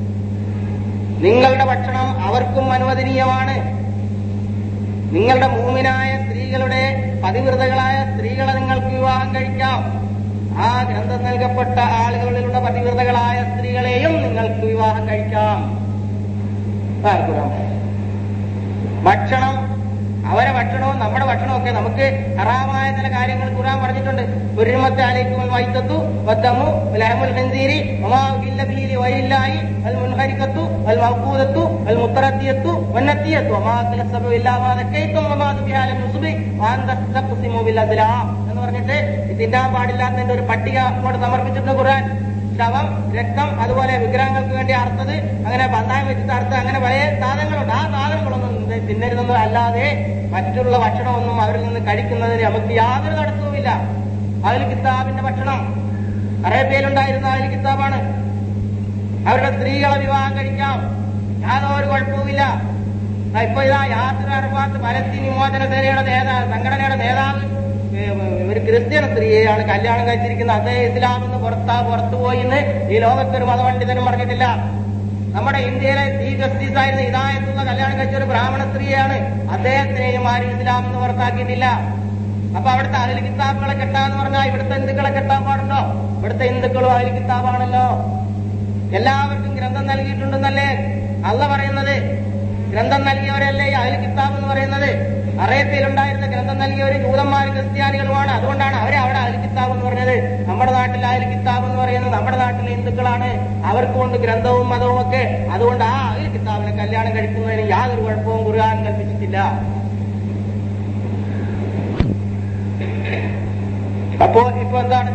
നിങ്ങളുടെ ഭക്ഷണം അവർക്കും അനുവദനീയമാണ് നിങ്ങളുടെ മൂമിനായ സ്ത്രീകളുടെ പതിവ്രതകളായ സ്ത്രീകളെ നിങ്ങൾക്ക് വിവാഹം കഴിക്കാം ആ ഗ്രന്ഥം നൽകപ്പെട്ട ആളുകളിലുള്ള പതിവ്രതകളായ സ്ത്രീകളെയും നിങ്ങൾക്ക് വിവാഹം കഴിക്കാം അതാണ് ഖുർആൻ. ഭക്ഷണം അവരെ ഭക്ഷണവും നമ്മുടെ ഭക്ഷണവും ഒക്കെ നമുക്ക് ഹറാമായ ചില കാര്യങ്ങൾ ഖുർആൻ പറഞ്ഞിട്ടുണ്ട് ഒരുമത്തെ അലൈക്കും വൈത്തത്തു വദ്ദമു ലഹമുൽ ഖൻസീരി വമാ ഉഹില്ല ബിഹി ലിവൈലില്ലാഹി അൽ മുൻഹരിക്കത്തു അൽ മൗഖൂദത്തു അൽ മുത്തറദ്ദിയത്തു വന്നത്തിയത്തു വമാ അക്കല സബു ഇല്ലാ മാ ദക്കൈത്തും വമാ ദുബിഹ അലൽ നുസ്ബി വഅൻ തഖ്സിമു ബിൽ അസ്ലാം എന്ന് പറഞ്ഞിട്ട് ഇത് തിന്നാൻ പാടില്ലാത്തതിന്റെ ഒരു പട്ടിക അങ്ങോട്ട് സമർപ്പിച്ചിട്ടുണ്ട് ഖുർആൻ ശവം രക്തം അതുപോലെ വിഗ്രഹങ്ങൾക്ക് വേണ്ടി അറുത്തത് അങ്ങനെ പന്തായം വെച്ചിട്ട് അറുത്ത് അങ്ങനെ പല സാധനങ്ങളുണ്ട് ആ സാധനങ്ങളൊന്നും ഇത് തിന്നരുതെന്ന് അല്ലാതെ മറ്റുള്ള ഭക്ഷണമൊന്നും അവരിൽ നിന്ന് കഴിക്കുന്നതിന് നമുക്ക് യാതൊരു തടസ്സവുമില്ല അതിൽ കിതാബിന്റെ ഭക്ഷണം അറേബ്യയിലുണ്ടായിരുന്ന അതിൽ കിതാബാണ് അവരുടെ സ്ത്രീകളെ വിവാഹം കഴിക്കാം യാതൊരു കുഴപ്പവുമില്ല ആ, ഇപ്പൊ ഇതാ യാത്ര അറഫാത്ത് പലസ്തീൻ വിമോചന സേനയുടെ നേതാവ് സംഘടനയുടെ നേതാവ് ഏ, ഒരു ക്രിസ്ത്യൻ സ്ത്രീയെയാണ് കല്യാണം കഴിച്ചിരിക്കുന്നത് അതേ ഇസ്ലാം എന്ന് പുറത്താ പുറത്തു പോയി എന്ന് ഈ ലോകത്തൊരു മതപണ്ഡിതനും പറഞ്ഞിട്ടില്ല നമ്മുടെ ഇന്ത്യയിലെ ചീഫ് ജസ്റ്റിസ് ആയിരുന്ന ഇതായത്തുന്ന കല്യാണം കഴിച്ച ഒരു ബ്രാഹ്മണ സ്ത്രീയാണ് അദ്ദേഹത്തിനെയും ആരും ഇസ്ലാം എന്ന് പുറത്താക്കിയിട്ടില്ല അപ്പൊ അവിടുത്തെ അഹിൽ കിതാബുകളെ കെട്ടാന്ന് പറഞ്ഞാൽ ഇവിടുത്തെ ഹിന്ദുക്കളെ കെട്ടാൻ പാടുണ്ടോ ഇവിടുത്തെ ഹിന്ദുക്കളും അഹിൽ കിതാബാണല്ലോ എല്ലാവർക്കും ഗ്രന്ഥം നൽകിയിട്ടുണ്ടെന്നല്ലേ അല്ല പറയുന്നത് ഗ്രന്ഥം നൽകിയവരല്ലേ ഈ അഹിൽ കിതാബ് എന്ന് പറയുന്നത് അറേബ്യയിലുണ്ടായിരുന്ന ഗ്രന്ഥം നൽകിയവർ ജൂതന്മാരും ക്രിസ്ത്യാനികളുമാണ് അതുകൊണ്ടാണ് അവരെ അവിടെ അഹിൽ കിതാബ് എന്ന് പറഞ്ഞത് നമ്മുടെ നാട്ടിൽ അഹിൽ കിതാബ് എന്ന് പറയുന്നത് നമ്മുടെ നാട്ടിലെ ഹിന്ദുക്കളാണ് അവർക്ക് കൊണ്ട് ഗ്രന്ഥവും മതവും ഒക്കെ അതുകൊണ്ട് ആ അഹിൽ കിതാബിനെ കല്യാണം കഴിക്കുന്നതിന് യാതൊരു കുഴപ്പവും ഖുർആൻ കൽപ്പിച്ചിട്ടില്ല അപ്പോ ഇപ്പൊ എന്താണ്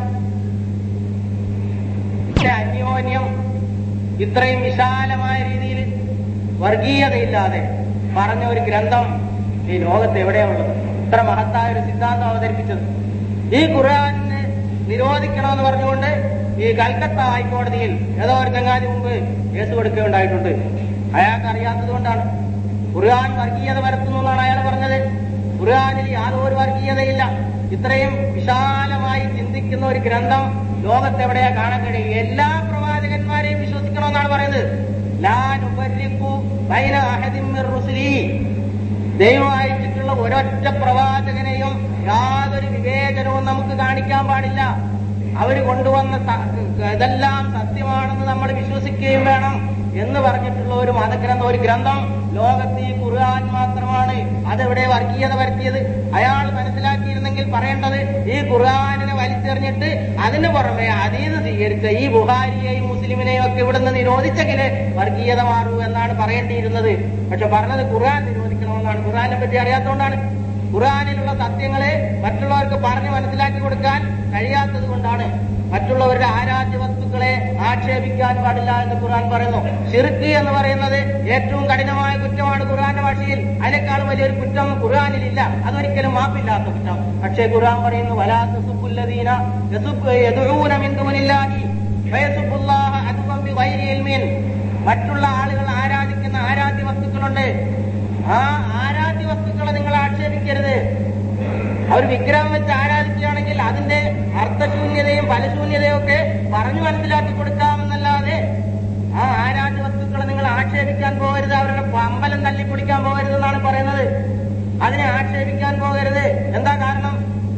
പക്ഷെ അന്യോന്യം ഇത്രയും വിശാലമായ രീതിയിൽ വർഗീയതയില്ലാതെ പറഞ്ഞ ഒരു ഗ്രന്ഥം ഈ ലോകത്ത് എവിടെയാ ഉള്ളത് ഇത്ര മഹത്തായ ഒരു സിദ്ധാന്തം അവതരിപ്പിച്ചത് ഈ ഖുർആാനിനെ നിരോധിക്കണമെന്ന് പറഞ്ഞുകൊണ്ട് ഈ കൽക്കത്ത ഹൈക്കോടതിയിൽ ഏതോ ഒരു ചങ്ങാതി മുമ്പ് കേസ് കൊടുക്കുകയുണ്ടായിട്ടുണ്ട് അയാൾക്ക് അറിയാത്തത് കൊണ്ടാണ് ഖുർആൻ വർഗീയത പരത്തുന്നു എന്നാണ് അയാൾ പറഞ്ഞത് ഖുർആനിൽ യാതൊരു വർഗീയതയില്ല ഇത്രയും വിശാലമായി ചിന്തിക്കുന്ന ഒരു ഗ്രന്ഥം ലോകത്ത് എവിടെയാ കാണാൻ കഴിയും എല്ലാ പ്രവാചകന്മാരെയും വിശ്വസിക്കണമെന്നാണ് പറയുന്നത് ലാ നുഫർരിഖു ബൈന അഹദിൻ മിർ റുസുലി ദൈവം അയച്ചിട്ടുള്ള ഒരൊറ്റ പ്രവാചകനെയും യാതൊരു വിവേചനവും നമുക്ക് കാണിക്കാൻ പാടില്ല അവർ കൊണ്ടുവന്ന സ- ഇതെല്ലാം സത്യമാണെന്ന് നമ്മൾ വിശ്വസിക്കുകയും വേണം എന്ന് പറഞ്ഞിട്ടുള്ള ഒരു മതഗ്രന്ഥം ഒരു ഗ്രന്ഥം ലോകത്ത് ഈ ഖുർആൻ മാത്രമാണ് അതെവിടെ വർഗീയത വരുത്തിയത് അയാൾ മനസ്സിലാക്കിയിരുന്നെങ്കിൽ പറയേണ്ടത് ഈ ഖുർആാനിനെ വലിച്ചെറിഞ്ഞിട്ട് അതിന് പുറമെ അതീത് സ്വീകരിച്ച ഈ ബുഹാരിയെയും മുസ്ലിമിനെയും ഒക്കെ ഇവിടുന്ന് നിരോധിച്ചെങ്കില് വർഗീയത മാറൂ എന്നാണ് പറയേണ്ടിയിരുന്നത് പക്ഷെ പറഞ്ഞത് ഖുർആൻ നിരോധിക്കണമെന്നാണ് ഖുർആനെ പറ്റി അറിയാത്തതുകൊണ്ടാണ് ഖുർആാനിലുള്ള സത്യങ്ങളെ മറ്റുള്ളവർക്ക് പറഞ്ഞു മനസ്സിലാക്കി കൊടുക്കാൻ കഴിയാത്തത് കൊണ്ടാണ് മറ്റുള്ളവരുടെ ആരാധ്യ വസ്തുക്കളെ ആക്ഷേപിക്കാൻ പാടില്ല എന്ന് ഖുർആൻ പറയുന്നു ഷിർക്ക് എന്ന് പറയുന്നത് ഏറ്റവും കഠിനമായ കുറ്റമാണ് ഖുർആന്റെ ഭാഷയിൽ അതിനേക്കാളും വലിയൊരു കുറ്റം ഖുർആനിലില്ല അതൊരിക്കലും മാപ്പില്ലാത്ത കുറ്റം പക്ഷേ ഖുർആൻ പറയുന്നു വലാത്ത സുബുല്ലദീന യദുഊന മിൻ ദൂനില്ലാഹി ഫയസുബുല്ലാഹ അദ്വം ബിഗൈരി ഇൽമിൻ മറ്റുള്ള ആളുകൾ ആരാധിക്കുന്ന ആരാധ്യ വസ്തുക്കളുണ്ട് ആ ആരാധ്യ വസ്തുക്കളെ നിങ്ങൾ ആക്ഷേപിക്കരുത് അവർ വിഗ്രഹം വെച്ച് ആരാധിക്കുകയാണെങ്കിൽ അതിന്റെ അർത്ഥശൂന്യതയും ഫലശൂന്യതയും ഒക്കെ പറഞ്ഞു മനസ്സിലാക്കി കൊടുക്കാമെന്നല്ലാതെ ആ ആരാധ്യ വസ്തുക്കളെ നിങ്ങൾ ആക്ഷേപിക്കാൻ പോകരുത് അവരുടെ അമ്പലം തല്ലിപ്പൊടിക്കാൻ പോകരുത് എന്നാണ് പറയുന്നത് അതിനെ ആക്ഷേപിക്കാൻ പോകരുത് എന്താ കാരണം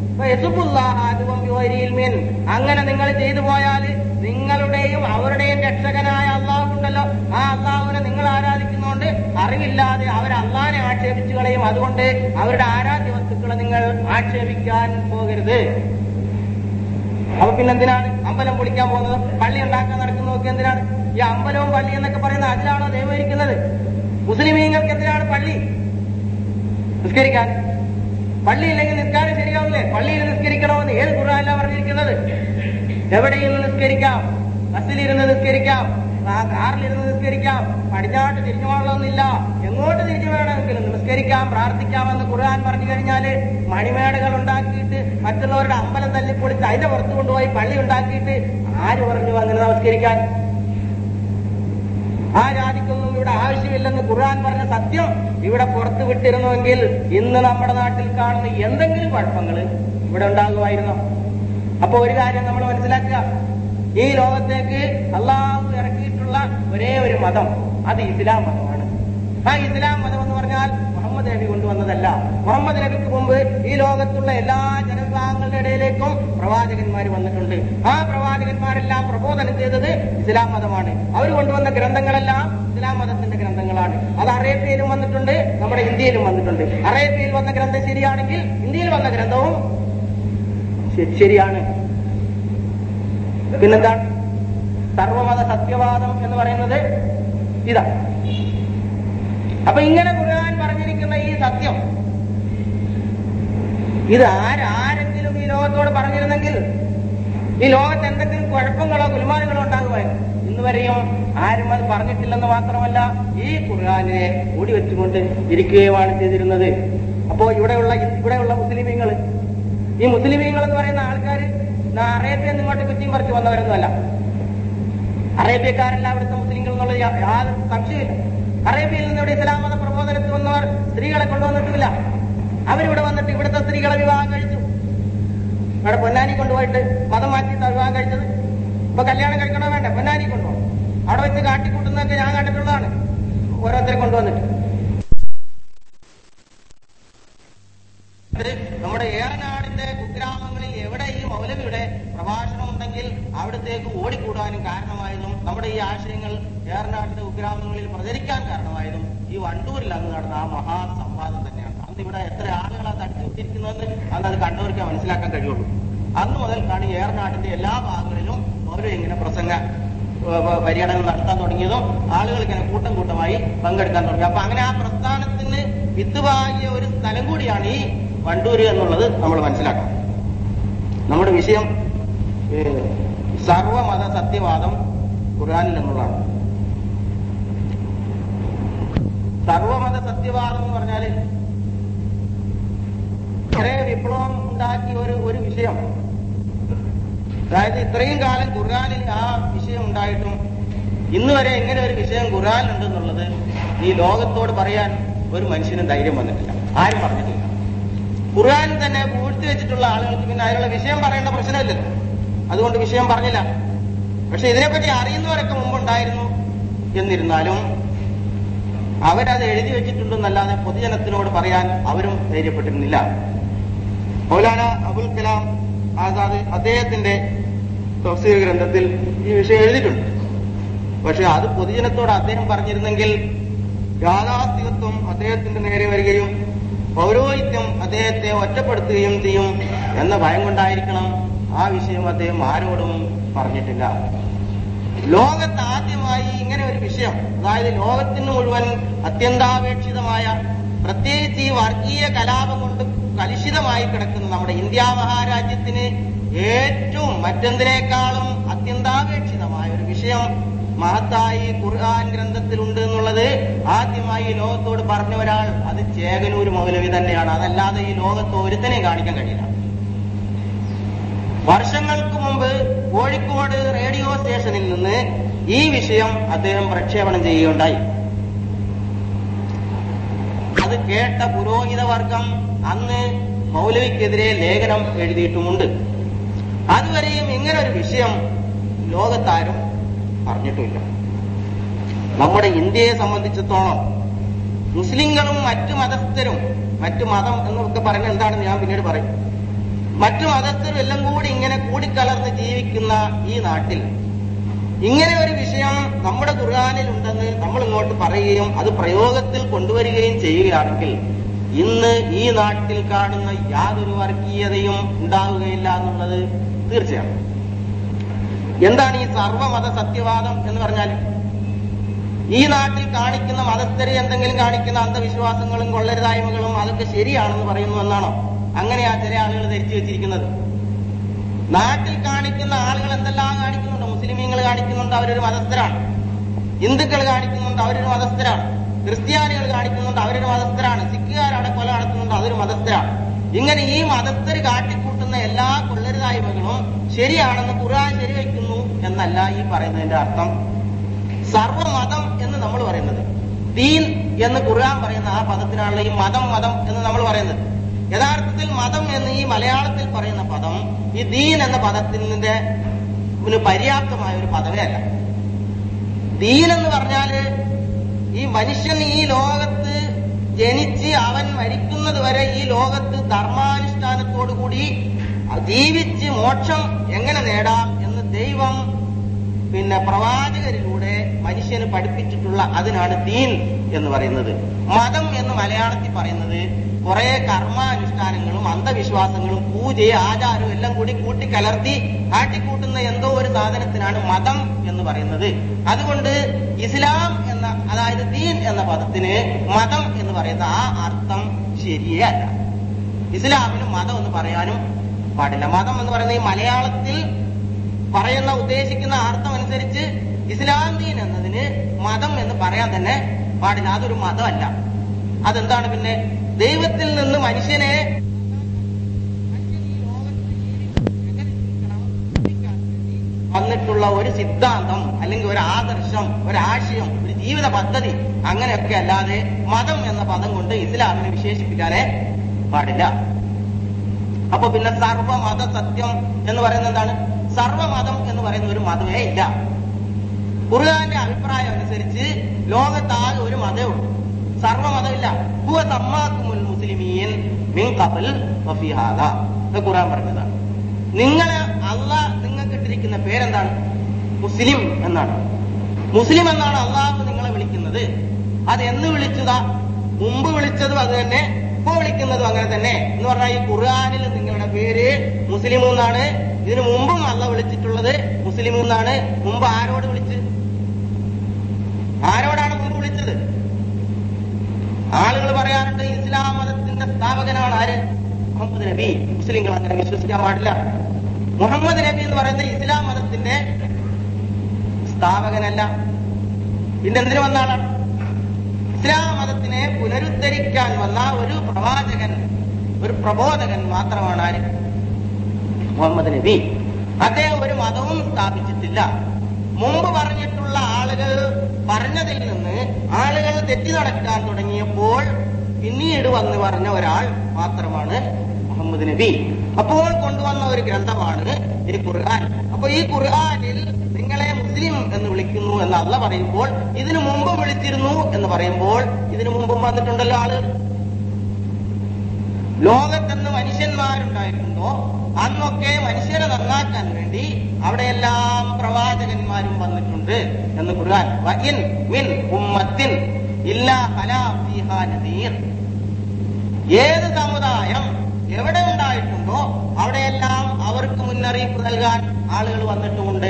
മീൻ അങ്ങനെ നിങ്ങൾ ചെയ്തു പോയാൽ നിങ്ങളുടെയും അവരുടെയും രക്ഷകനായ അള്ളാഹു ഉണ്ടല്ലോ ആ അള്ളാഹുവിനെ നിങ്ങൾ ആരാധിക്കുന്നതുകൊണ്ട് അറിവില്ലാതെ അവർ അള്ളാഹിനെ ആക്ഷേപിച്ചു കളയും അതുകൊണ്ട് അവരുടെ ആരാധ്യ വസ്തുക്കളെ നിങ്ങൾ ആക്ഷേപിക്കാൻ പോകരുത് അപ്പൊ പിന്നെന്തിനാണ് അമ്പലം പൊളിക്കാൻ പോകുന്നത് പള്ളി ഉണ്ടാക്കാൻ നടക്കുന്നതൊക്കെ എന്തിനാണ് ഈ അമ്പലവും പള്ളി എന്നൊക്കെ പറയുന്നത് അതിലാണോ ദൈവം ഇരിക്കുന്നത് മുസ്ലിമീങ്ങൾക്ക് എന്തിനാണ് പള്ളി നിസ്കരിക്കാൻ പള്ളിയില്ലെങ്കിൽ നിസ്കാരം ശരിയാവില്ലേ പള്ളിയിൽ നിസ്കരിക്കണമെന്ന് ഏത് ഖുർആാനില പറഞ്ഞിരിക്കുന്നത് എവിടെയിരുന്ന് നിസ്കരിക്കാം ബസ്സിലിരുന്ന് നിസ്കരിക്കാം ആ കാറിലിരുന്ന് നിസ്കരിക്കാം പടിഞ്ഞാട്ട് തിരിഞ്ഞു പോകണമെന്നില്ല എങ്ങോട്ട് തിരിഞ്ഞു വേണമെങ്കിലും നിസ്കരിക്കാം പ്രാർത്ഥിക്കാമെന്ന് ഖുർആൻ പറഞ്ഞു കഴിഞ്ഞാല് മണിമേടകൾ ഉണ്ടാക്കിയിട്ട് മറ്റുള്ളവരുടെ അമ്പലം തല്ലിപ്പൊളിച്ച് അതിന്റെ പുറത്ത് കൊണ്ടുപോയി പള്ളി ഉണ്ടാക്കിയിട്ട് ആര് പറഞ്ഞു അങ്ങനെ നമസ്കരിക്കാൻ ആ ജാതിക്കൊന്നും ഇവിടെ ആവശ്യമില്ലെന്ന് ഖുർആൻ പറഞ്ഞ സത്യം ഇവിടെ പുറത്തു വിട്ടിരുന്നുവെങ്കിൽ ഇന്ന് നമ്മുടെ നാട്ടിൽ കാണുന്ന എന്തെങ്കിലും കുഴപ്പങ്ങൾ ഇവിടെ ഉണ്ടാകുമായിരുന്നു അപ്പൊ ഒരു കാര്യം നമ്മൾ മനസ്സിലാക്കുക ഈ ലോകത്തേക്ക് അള്ളാഹു ഇറക്കിയിട്ടുള്ള ഒരേ ഒരു മതം അത് ഇസ്ലാം മതമാണ് ആ ഇസ്ലാം മതം എന്ന് പറഞ്ഞാൽ മുഹമ്മദ് നബി കൊണ്ടുവന്നതല്ല മുഹമ്മദ് നബിക്ക് മുമ്പ് ഈ ലോകത്തുള്ള എല്ലാ ജനവിഭാഗങ്ങളുടെ ഇടയിലേക്കും പ്രവാചകന്മാർ വന്നിട്ടുണ്ട് ആ പ്രവാചകന്മാരെല്ലാം പ്രബോധനം ചെയ്തത് ഇസ്ലാം മതമാണ് അവർ കൊണ്ടുവന്ന ഗ്രന്ഥങ്ങളെല്ലാം ഇസ്ലാം മതത്തിന്റെ ഗ്രന്ഥങ്ങളാണ് അത് അറേബ്യയിലും വന്നിട്ടുണ്ട് നമ്മുടെ ഇന്ത്യയിലും വന്നിട്ടുണ്ട് അറേബ്യയിൽ വന്ന ഗ്രന്ഥം ശരിയാണെങ്കിൽ ഇന്ത്യയിൽ വന്ന ഗ്രന്ഥവും ശ- ശരിയാണ് പിന്നെന്താണ് സർവമത സത്യവാദം എന്ന് പറയുന്നത് ഇതാ അപ്പൊ ഇങ്ങനെ ഖുർആൻ പറഞ്ഞിരിക്കുന്ന ഈ സത്യം ഇത് ആരാരെങ്കിലും ഈ ലോകത്തോട് പറഞ്ഞിരുന്നെങ്കിൽ ഈ ലോകത്ത് എന്തെങ്കിലും കുഴപ്പങ്ങളോ കുലുമാലുകളോ ഉണ്ടാകുമായിരുന്നു ഇന്ന് വരെയും ആരും അത് പറഞ്ഞിട്ടില്ലെന്ന് മാത്രമല്ല ഈ ഖുർആാനെ ഓടി വെച്ചുകൊണ്ട് ഇരിക്കുകയുമാണ് ചെയ്തിരുന്നത് അപ്പോ ഇവിടെയുള്ള ഇവിടെയുള്ള മുസ്ലിമീങ്ങൾ ഈ മുസ്ലിമീങ്ങൾ എന്ന് പറയുന്ന ആൾക്കാർ അറേബ്യ ഇങ്ങോട്ട് കുറ്റിയും പറിച്ചു വന്നവരൊന്നുമല്ല അറേബ്യക്കാരല്ല അവിടുത്തെ മുസ്ലിങ്ങൾ എന്നുള്ളത് യാ- യാതൊരു സംശയമില്ല അറേബ്യയിൽ നിന്ന് ഇവിടെ ഇസ്ലാം മത പ്രബോധനത്തിൽ വന്നവർ സ്ത്രീകളെ കൊണ്ടുവന്നിട്ടുമില്ല അവരിവിടെ വന്നിട്ട് ഇവിടുത്തെ സ്ത്രീകളെ വിവാഹം കഴിച്ചു അവിടെ പൊന്നാനി കൊണ്ടുപോയിട്ട് മതം മാറ്റിയിട്ടാണ് വിവാഹം കഴിച്ചത് ഇപ്പൊ കല്യാണം കഴിക്കണോ വേണ്ട പൊന്നാനി കൊണ്ടുപോകണം അവിടെ വെച്ച് കാട്ടിക്കൂട്ടുന്നതൊക്കെ ഞാൻ കണ്ടിട്ടുള്ളതാണ് ഓരോരുത്തരെ കൊണ്ടുവന്നിട്ട് ഇത് നമ്മുടെ ഏറനാടിന്റെ കുഗ്രാമങ്ങളിൽ എവിടെ ഈ മൗലവിയുടെ പ്രഭാഷണം ഉണ്ടെങ്കിൽ അവിടത്തേക്ക് ഓടിക്കൂടാനും കാരണമായതും നമ്മുടെ ഈ ആശയങ്ങൾ ഏറനാടിന്റെ കുഗ്രാമങ്ങളിൽ പ്രചരിക്കാൻ കാരണമായതും ഈ വണ്ടൂരിൽ അന്ന് നടന്ന ആ മഹാസംവാദം തന്നെയാണ് അന്ന് ഇവിടെ എത്ര ആളുകളാ തട്ടിവിട്ടിരിക്കുന്നതെന്ന് അന്ന് അത് കണ്ടവർക്ക് മനസ്സിലാക്കാൻ കഴിയുള്ളൂ അന്ന് മുതൽക്കാണ് ഈ ഏറനാടിന്റെ എല്ലാ ഭാഗങ്ങളിലും ഓരോ ഇങ്ങനെ പ്രസംഗ ഏ, പ- പര്യടനം നടത്താൻ തുടങ്ങിയതും ആളുകൾ ഇങ്ങനെ കൂട്ടം കൂട്ടമായി പങ്കെടുക്കാൻ തുടങ്ങി അപ്പൊ അങ്ങനെ ആ പ്രസ്ഥാനത്തിന് വിത്തുപാകിയ ഒരു സ്ഥലം കൂടിയാണ് ഈ വണ്ടൂര് എന്നുള്ളത് നമ്മൾ മനസ്സിലാക്കണം നമ്മുടെ വിഷയം ഏ, സർവമത സത്യവാദം ഖുർആനിൽ എന്നുള്ളതാണ് സർവമത സത്യവാദം എന്ന് പറഞ്ഞാല് കുറെ വിപ്ലവം ഉണ്ടാക്കിയ ഒരു ഒരു വിഷയം അതായത് ഇത്രയും കാലം ഖുർആാനിൽ ആ വിഷയം ഉണ്ടായിട്ടും ഇന്ന് വരെ ഇങ്ങനെ ഒരു വിഷയം ഖുർആാനിലുണ്ടെന്നുള്ളത് ഈ ലോകത്തോട് പറയാൻ ഒരു മനുഷ്യനും ധൈര്യം വന്നിട്ടില്ല ആരും പറഞ്ഞിട്ടില്ല ഖുർആൻ തന്നെ പൂഴ്ത്തി വെച്ചിട്ടുള്ള ആളുകൾക്ക് പിന്നെ അതിനുള്ള വിഷയം പറയേണ്ട പ്രശ്നമില്ലല്ലോ അതുകൊണ്ട് വിഷയം പറഞ്ഞില്ല പക്ഷെ ഇതിനെപ്പറ്റി അറിയുന്നവരൊക്കെ മുമ്പുണ്ടായിരുന്നു എന്നിരുന്നാലും അവരത് എഴുതി വെച്ചിട്ടുണ്ടെന്നല്ലാതെ പൊതുജനത്തിനോട് പറയാൻ അവരും ധൈര്യപ്പെട്ടിരുന്നില്ല മൗലാന അബുൽ കലാം ആസാദ് അദ്ദേഹത്തിന്റെ തഫ്സീർ ഗ്രന്ഥത്തിൽ ഈ വിഷയം എഴുതിയിട്ടുണ്ട് പക്ഷെ അത് പൊതുജനത്തോട് അദ്ദേഹം പറഞ്ഞിരുന്നെങ്കിൽ യാഥാസ്ഥികത്വം അദ്ദേഹത്തിന്റെ നേരെ വരികയും പൗരോഹിത്യം അദ്ദേഹത്തെ ഒറ്റപ്പെടുത്തുകയും ചെയ്യും എന്ന ഭയം കൊണ്ടായിരിക്കണം ആ വിഷയം അദ്ദേഹം ആരോടും പറഞ്ഞിട്ടില്ല ലോകത്ത് ആദ്യമായി ഇങ്ങനെ ഒരു വിഷയം അതായത് ലോകത്തിന് മുഴുവൻ അത്യന്താപേക്ഷിതമായ പ്രത്യേകിച്ച് ഈ വർഗീയ കലാപം കൊണ്ട് കലുഷിതമായി കിടക്കുന്ന നമ്മുടെ ഇന്ത്യ മഹാരാജ്യത്തിന് ഏറ്റവും മറ്റെന്തിനേക്കാളും അത്യന്താപേക്ഷിതമായ ഒരു വിഷയം മഹത്തായി ഖുർആൻ ഗ്രന്ഥത്തിലുണ്ട് എന്നുള്ളത് ആദ്യമായി ഈ ലോകത്തോട് പറഞ്ഞ ഒരാൾ അത് ചേകനൂർ മൗലവി തന്നെയാണ് അതല്ലാതെ ഈ ലോകത്ത് ഒരുത്തനെയും കാണിക്കാൻ കഴിയില്ല വർഷങ്ങൾക്ക് മുമ്പ് കോഴിക്കോട് റേഡിയോ സ്റ്റേഷനിൽ നിന്ന് ഈ വിഷയം അദ്ദേഹം പ്രക്ഷേപണം ചെയ്യുകയുണ്ടായി അത് കേട്ട പുരോഹിത വർഗം അന്ന് മൗലവിക്കെതിരെ ലേഖനം എഴുതിയിട്ടുമുണ്ട് അതുവരെയും ഇങ്ങനെ ഒരു വിഷയം ലോകത്താരും പറഞ്ഞിട്ടുമില്ല നമ്മുടെ ഇന്ത്യയെ സംബന്ധിച്ചിടത്തോളം മുസ്ലിങ്ങളും മറ്റു മതസ്ഥരും മറ്റു മതം എന്നൊക്കെ പറയുന്നത് എന്താണെന്ന് ഞാൻ പിന്നീട് പറയും മറ്റു മതസ്ഥരും എല്ലാം കൂടി ഇങ്ങനെ കൂടിക്കലർന്ന് ജീവിക്കുന്ന ഈ നാട്ടിൽ ഇങ്ങനെ ഒരു വിഷയം നമ്മുടെ ഖുർആാനിൽ ഉണ്ടെന്ന് നമ്മൾ ഇങ്ങോട്ട് പറയുകയും അത് പ്രയോഗത്തിൽ കൊണ്ടുവരികയും ചെയ്യുകയാണെങ്കിൽ ഇന്ന് ഈ നാട്ടിൽ കാണുന്ന യാതൊരു വർഗീയതയും ഉണ്ടാവുകയില്ല എന്നുള്ളത് തീർച്ചയാണ് എന്താണ് ഈ സർവമത സത്യവാദം എന്ന് പറഞ്ഞാൽ ഈ നാട്ടിൽ കാണിക്കുന്ന മതസ്ഥരെ എന്തെങ്കിലും കാണിക്കുന്ന അന്ധവിശ്വാസങ്ങളും കൊള്ളരുതായ്മകളും അതൊക്കെ ശരിയാണെന്ന് പറയുന്നു എന്നാണോ അങ്ങനെയാ ചില ആളുകൾ ധരിച്ചു വെച്ചിരിക്കുന്നത് നാട്ടിൽ കാണിക്കുന്ന ആളുകൾ എന്തെല്ലാം കാണിക്കുന്നുണ്ട് മുസ്ലിമീങ്ങൾ കാണിക്കുന്നുണ്ട് അവരൊരു മതസ്ഥരാണ് ഹിന്ദുക്കൾ കാണിക്കുന്നുണ്ട് അവരൊരു മതസ്ഥരാണ് ക്രിസ്ത്യാനികൾ കാണിക്കുന്നുണ്ട് അവരൊരു മതസ്ഥരാണ് സിഖുകാരവിടെ കൊല നടത്തുന്നുണ്ട് അതൊരു മതസ്ഥരാണ് ഇങ്ങനെ ഈ മതസ്ഥർ കാട്ടിക്കൂട്ടുന്ന എല്ലാ കൊള്ളരുതായ്മകളും ശരിയാണെന്ന് ഖുർആൻ ശരിവെക്കുന്നു എന്നല്ല ഈ പറയുന്നതിന്റെ അർത്ഥം സർവമതം എന്ന് നമ്മൾ പറയുന്നത് ദീൻ എന്ന് ഖുർആൻ പറയുന്ന ആ പദത്തിനാണല്ലോ ഈ മതം മതം എന്ന് നമ്മൾ പറയുന്നത് യഥാർത്ഥത്തിൽ മതം എന്ന് ഈ മലയാളത്തിൽ പറയുന്ന പദം ഈ ദീൻ എന്ന പദത്തിന്റെ ഒരു പര്യാപ്തമായ ഒരു പദമേ അല്ല ദീൻ എന്ന് പറഞ്ഞാല് ഈ മനുഷ്യൻ ഈ ലോകത്ത് ജനിച്ച് അവൻ മരിക്കുന്നത് വരെ ഈ ലോകത്ത് ധർമാനുഷ്ഠാനത്തോടുകൂടി ജീവിച്ച് മോക്ഷം എങ്ങനെ നേടാം എന്ന് ദൈവം പിന്നെ പ്രവാചകരിലൂടെ മനുഷ്യന് പഠിപ്പിച്ചിട്ടുള്ള അതിനാണ് ദീൻ എന്ന് പറയുന്നത് മതം എന്ന് മലയാളത്തിൽ പറയുന്നത് കുറെ കർമാനുഷ്ഠാനങ്ങളും അന്ധവിശ്വാസങ്ങളും പൂജയും ആചാരവും എല്ലാം കൂടി കൂട്ടിക്കലർത്തി കാട്ടിക്കൂട്ടുന്ന എന്തോ ഒരു സാധനത്തിനാണ് മതം എന്ന് പറയുന്നത് അതുകൊണ്ട് ഇസ്ലാം എന്ന അതായത് ദീൻ എന്ന പദത്തിന് മതം എന്ന് പറയുന്ന ആ അർത്ഥം ശരിയേ അല്ല ഇസ്ലാമിന് മതം എന്ന് പറയാനും പാടില്ല മതം എന്ന് പറയുന്ന ഈ മലയാളത്തിൽ പറയുന്ന ഉദ്ദേശിക്കുന്ന അർത്ഥം അനുസരിച്ച് ഇസ്ലാം ദീൻ എന്നതിന് മതം എന്ന് പറയാൻ തന്നെ പാടില്ല അതൊരു മതമല്ല അതെന്താണ് പിന്നെ ദൈവത്തിൽ നിന്ന് മനുഷ്യനെ വന്നിട്ടുള്ള ഒരു സിദ്ധാന്തം അല്ലെങ്കിൽ ഒരു ആദർശം ഒരു ആശയം ഒരു ജീവിത പദ്ധതി അങ്ങനെയൊക്കെ അല്ലാതെ മതം എന്ന പദം കൊണ്ട് ഇസ്ലാമിനെ വിശേഷിപ്പിക്കാനേ പാടില്ല അപ്പൊ പിന്നെ സർവമത സത്യം എന്ന് പറയുന്നത് എന്താണ് സർവമതം എന്ന് പറയുന്ന ഒരു മതമേ ഇല്ല ഖുർആന്റെ അഭിപ്രായം അനുസരിച്ച് ലോകത്താകെ ഒരു മതമേ ഉള്ളൂ സർവമതമില്ല ഹുവ സമ്മാക്കുമുൽ മുസ്ലിമീൻ മിൻ ഖബൽ വഫി ഹാദാ ഇത് ഖുർആൻ പറഞ്ഞതാണ് നിങ്ങളെ അള്ളാഹ് നിങ്ങൾക്ക് ഇട്ടിരിക്കുന്ന പേരെന്താണ് മുസ്ലിം എന്നാണ് മുസ്ലിം എന്നാണ് അള്ളാഹു നിങ്ങളെ വിളിക്കുന്നത് അത് എന്ന് വിളിച്ചതാ മുമ്പ് വിളിച്ചതും അത് തന്നെ ഇപ്പൊ വിളിക്കുന്നതും അങ്ങനെ തന്നെ എന്ന് പറഞ്ഞാൽ ഈ ഖുർആാനിൽ നിങ്ങളുടെ പേര് മുസ്ലിം എന്നാണ് ഇതിനു മുമ്പും അല്ല വിളിച്ചിട്ടുള്ളത് മുസ്ലിം എന്നാണ് മുമ്പ് ആരോട് വിളിച്ച് ആരോടാണ് മുമ്പ് വിളിച്ചത് ആളുകൾ പറയാറുണ്ട് ഇസ്ലാം മതത്തിന്റെ സ്ഥാപകനാണ് ആര് മുഹമ്മദ് നബി മുസ്ലിങ്ങൾ അങ്ങനെ വിശ്വസിക്കാൻ പാടില്ല മുഹമ്മദ് നബി എന്ന് പറയുന്ന ഇസ്ലാം മതത്തിന്റെ സ്ഥാപകനല്ല പിന്നെ എന്തിനു വന്ന ആളാണ് ഇസ്ലാം മതത്തിനെ പുനരുദ്ധരിക്കാൻ വന്ന ഒരു പ്രവാചകൻ ഒരു പ്രബോധകൻ മാത്രമാണ് ആര് മുഹമ്മദ് നബി അദ്ദേഹം ഒരു മതവും സ്ഥാപിച്ചിട്ടില്ല മുമ്പ് പറഞ്ഞിട്ടുള്ള ആളുകൾ പറഞ്ഞതിൽ നിന്ന് ആളുകൾ തെറ്റി നടക്കാൻ തുടങ്ങിയപ്പോൾ പിന്നീട് വന്ന് പറഞ്ഞ ഒരാൾ മാത്രമാണ് മുഹമ്മദ് നബി അപ്പോൾ കൊണ്ടുവന്ന ഒരു ഗ്രന്ഥമാണ് ഈ ഖുർആൻ അപ്പൊ ഈ ഖുർആനിൽ നിങ്ങളെ മുസ്ലിം എന്ന് വിളിക്കുന്നു എന്ന് അല്ല പറയുമ്പോൾ ഇതിനു മുമ്പ് വിളിച്ചിരുന്നു എന്ന് പറയുമ്പോൾ ഇതിനു മുമ്പും വന്നിട്ടുണ്ടല്ലോ ആള് ലോകത്തെന്ന് മനുഷ്യന്മാരുണ്ടായിട്ടുണ്ടോ അന്നൊക്കെ മനുഷ്യരെ നന്നാക്കാൻ വേണ്ടി അവിടെയെല്ലാം പ്രവാചകന്മാരും വന്നിട്ടുണ്ട് എന്ന് ഖുർആൻ വഇൻ മിൻ ഉമ്മത്തിൻ ഇല്ലാ ഹലാ ഫീഹാ നദീർ ഏത് സമുദായം എവിടെ ഉണ്ടായിട്ടുണ്ടോ അവിടെയെല്ലാം അവർക്ക് മുന്നറിയിപ്പ് നൽകാൻ ആളുകൾ വന്നിട്ടുമുണ്ട്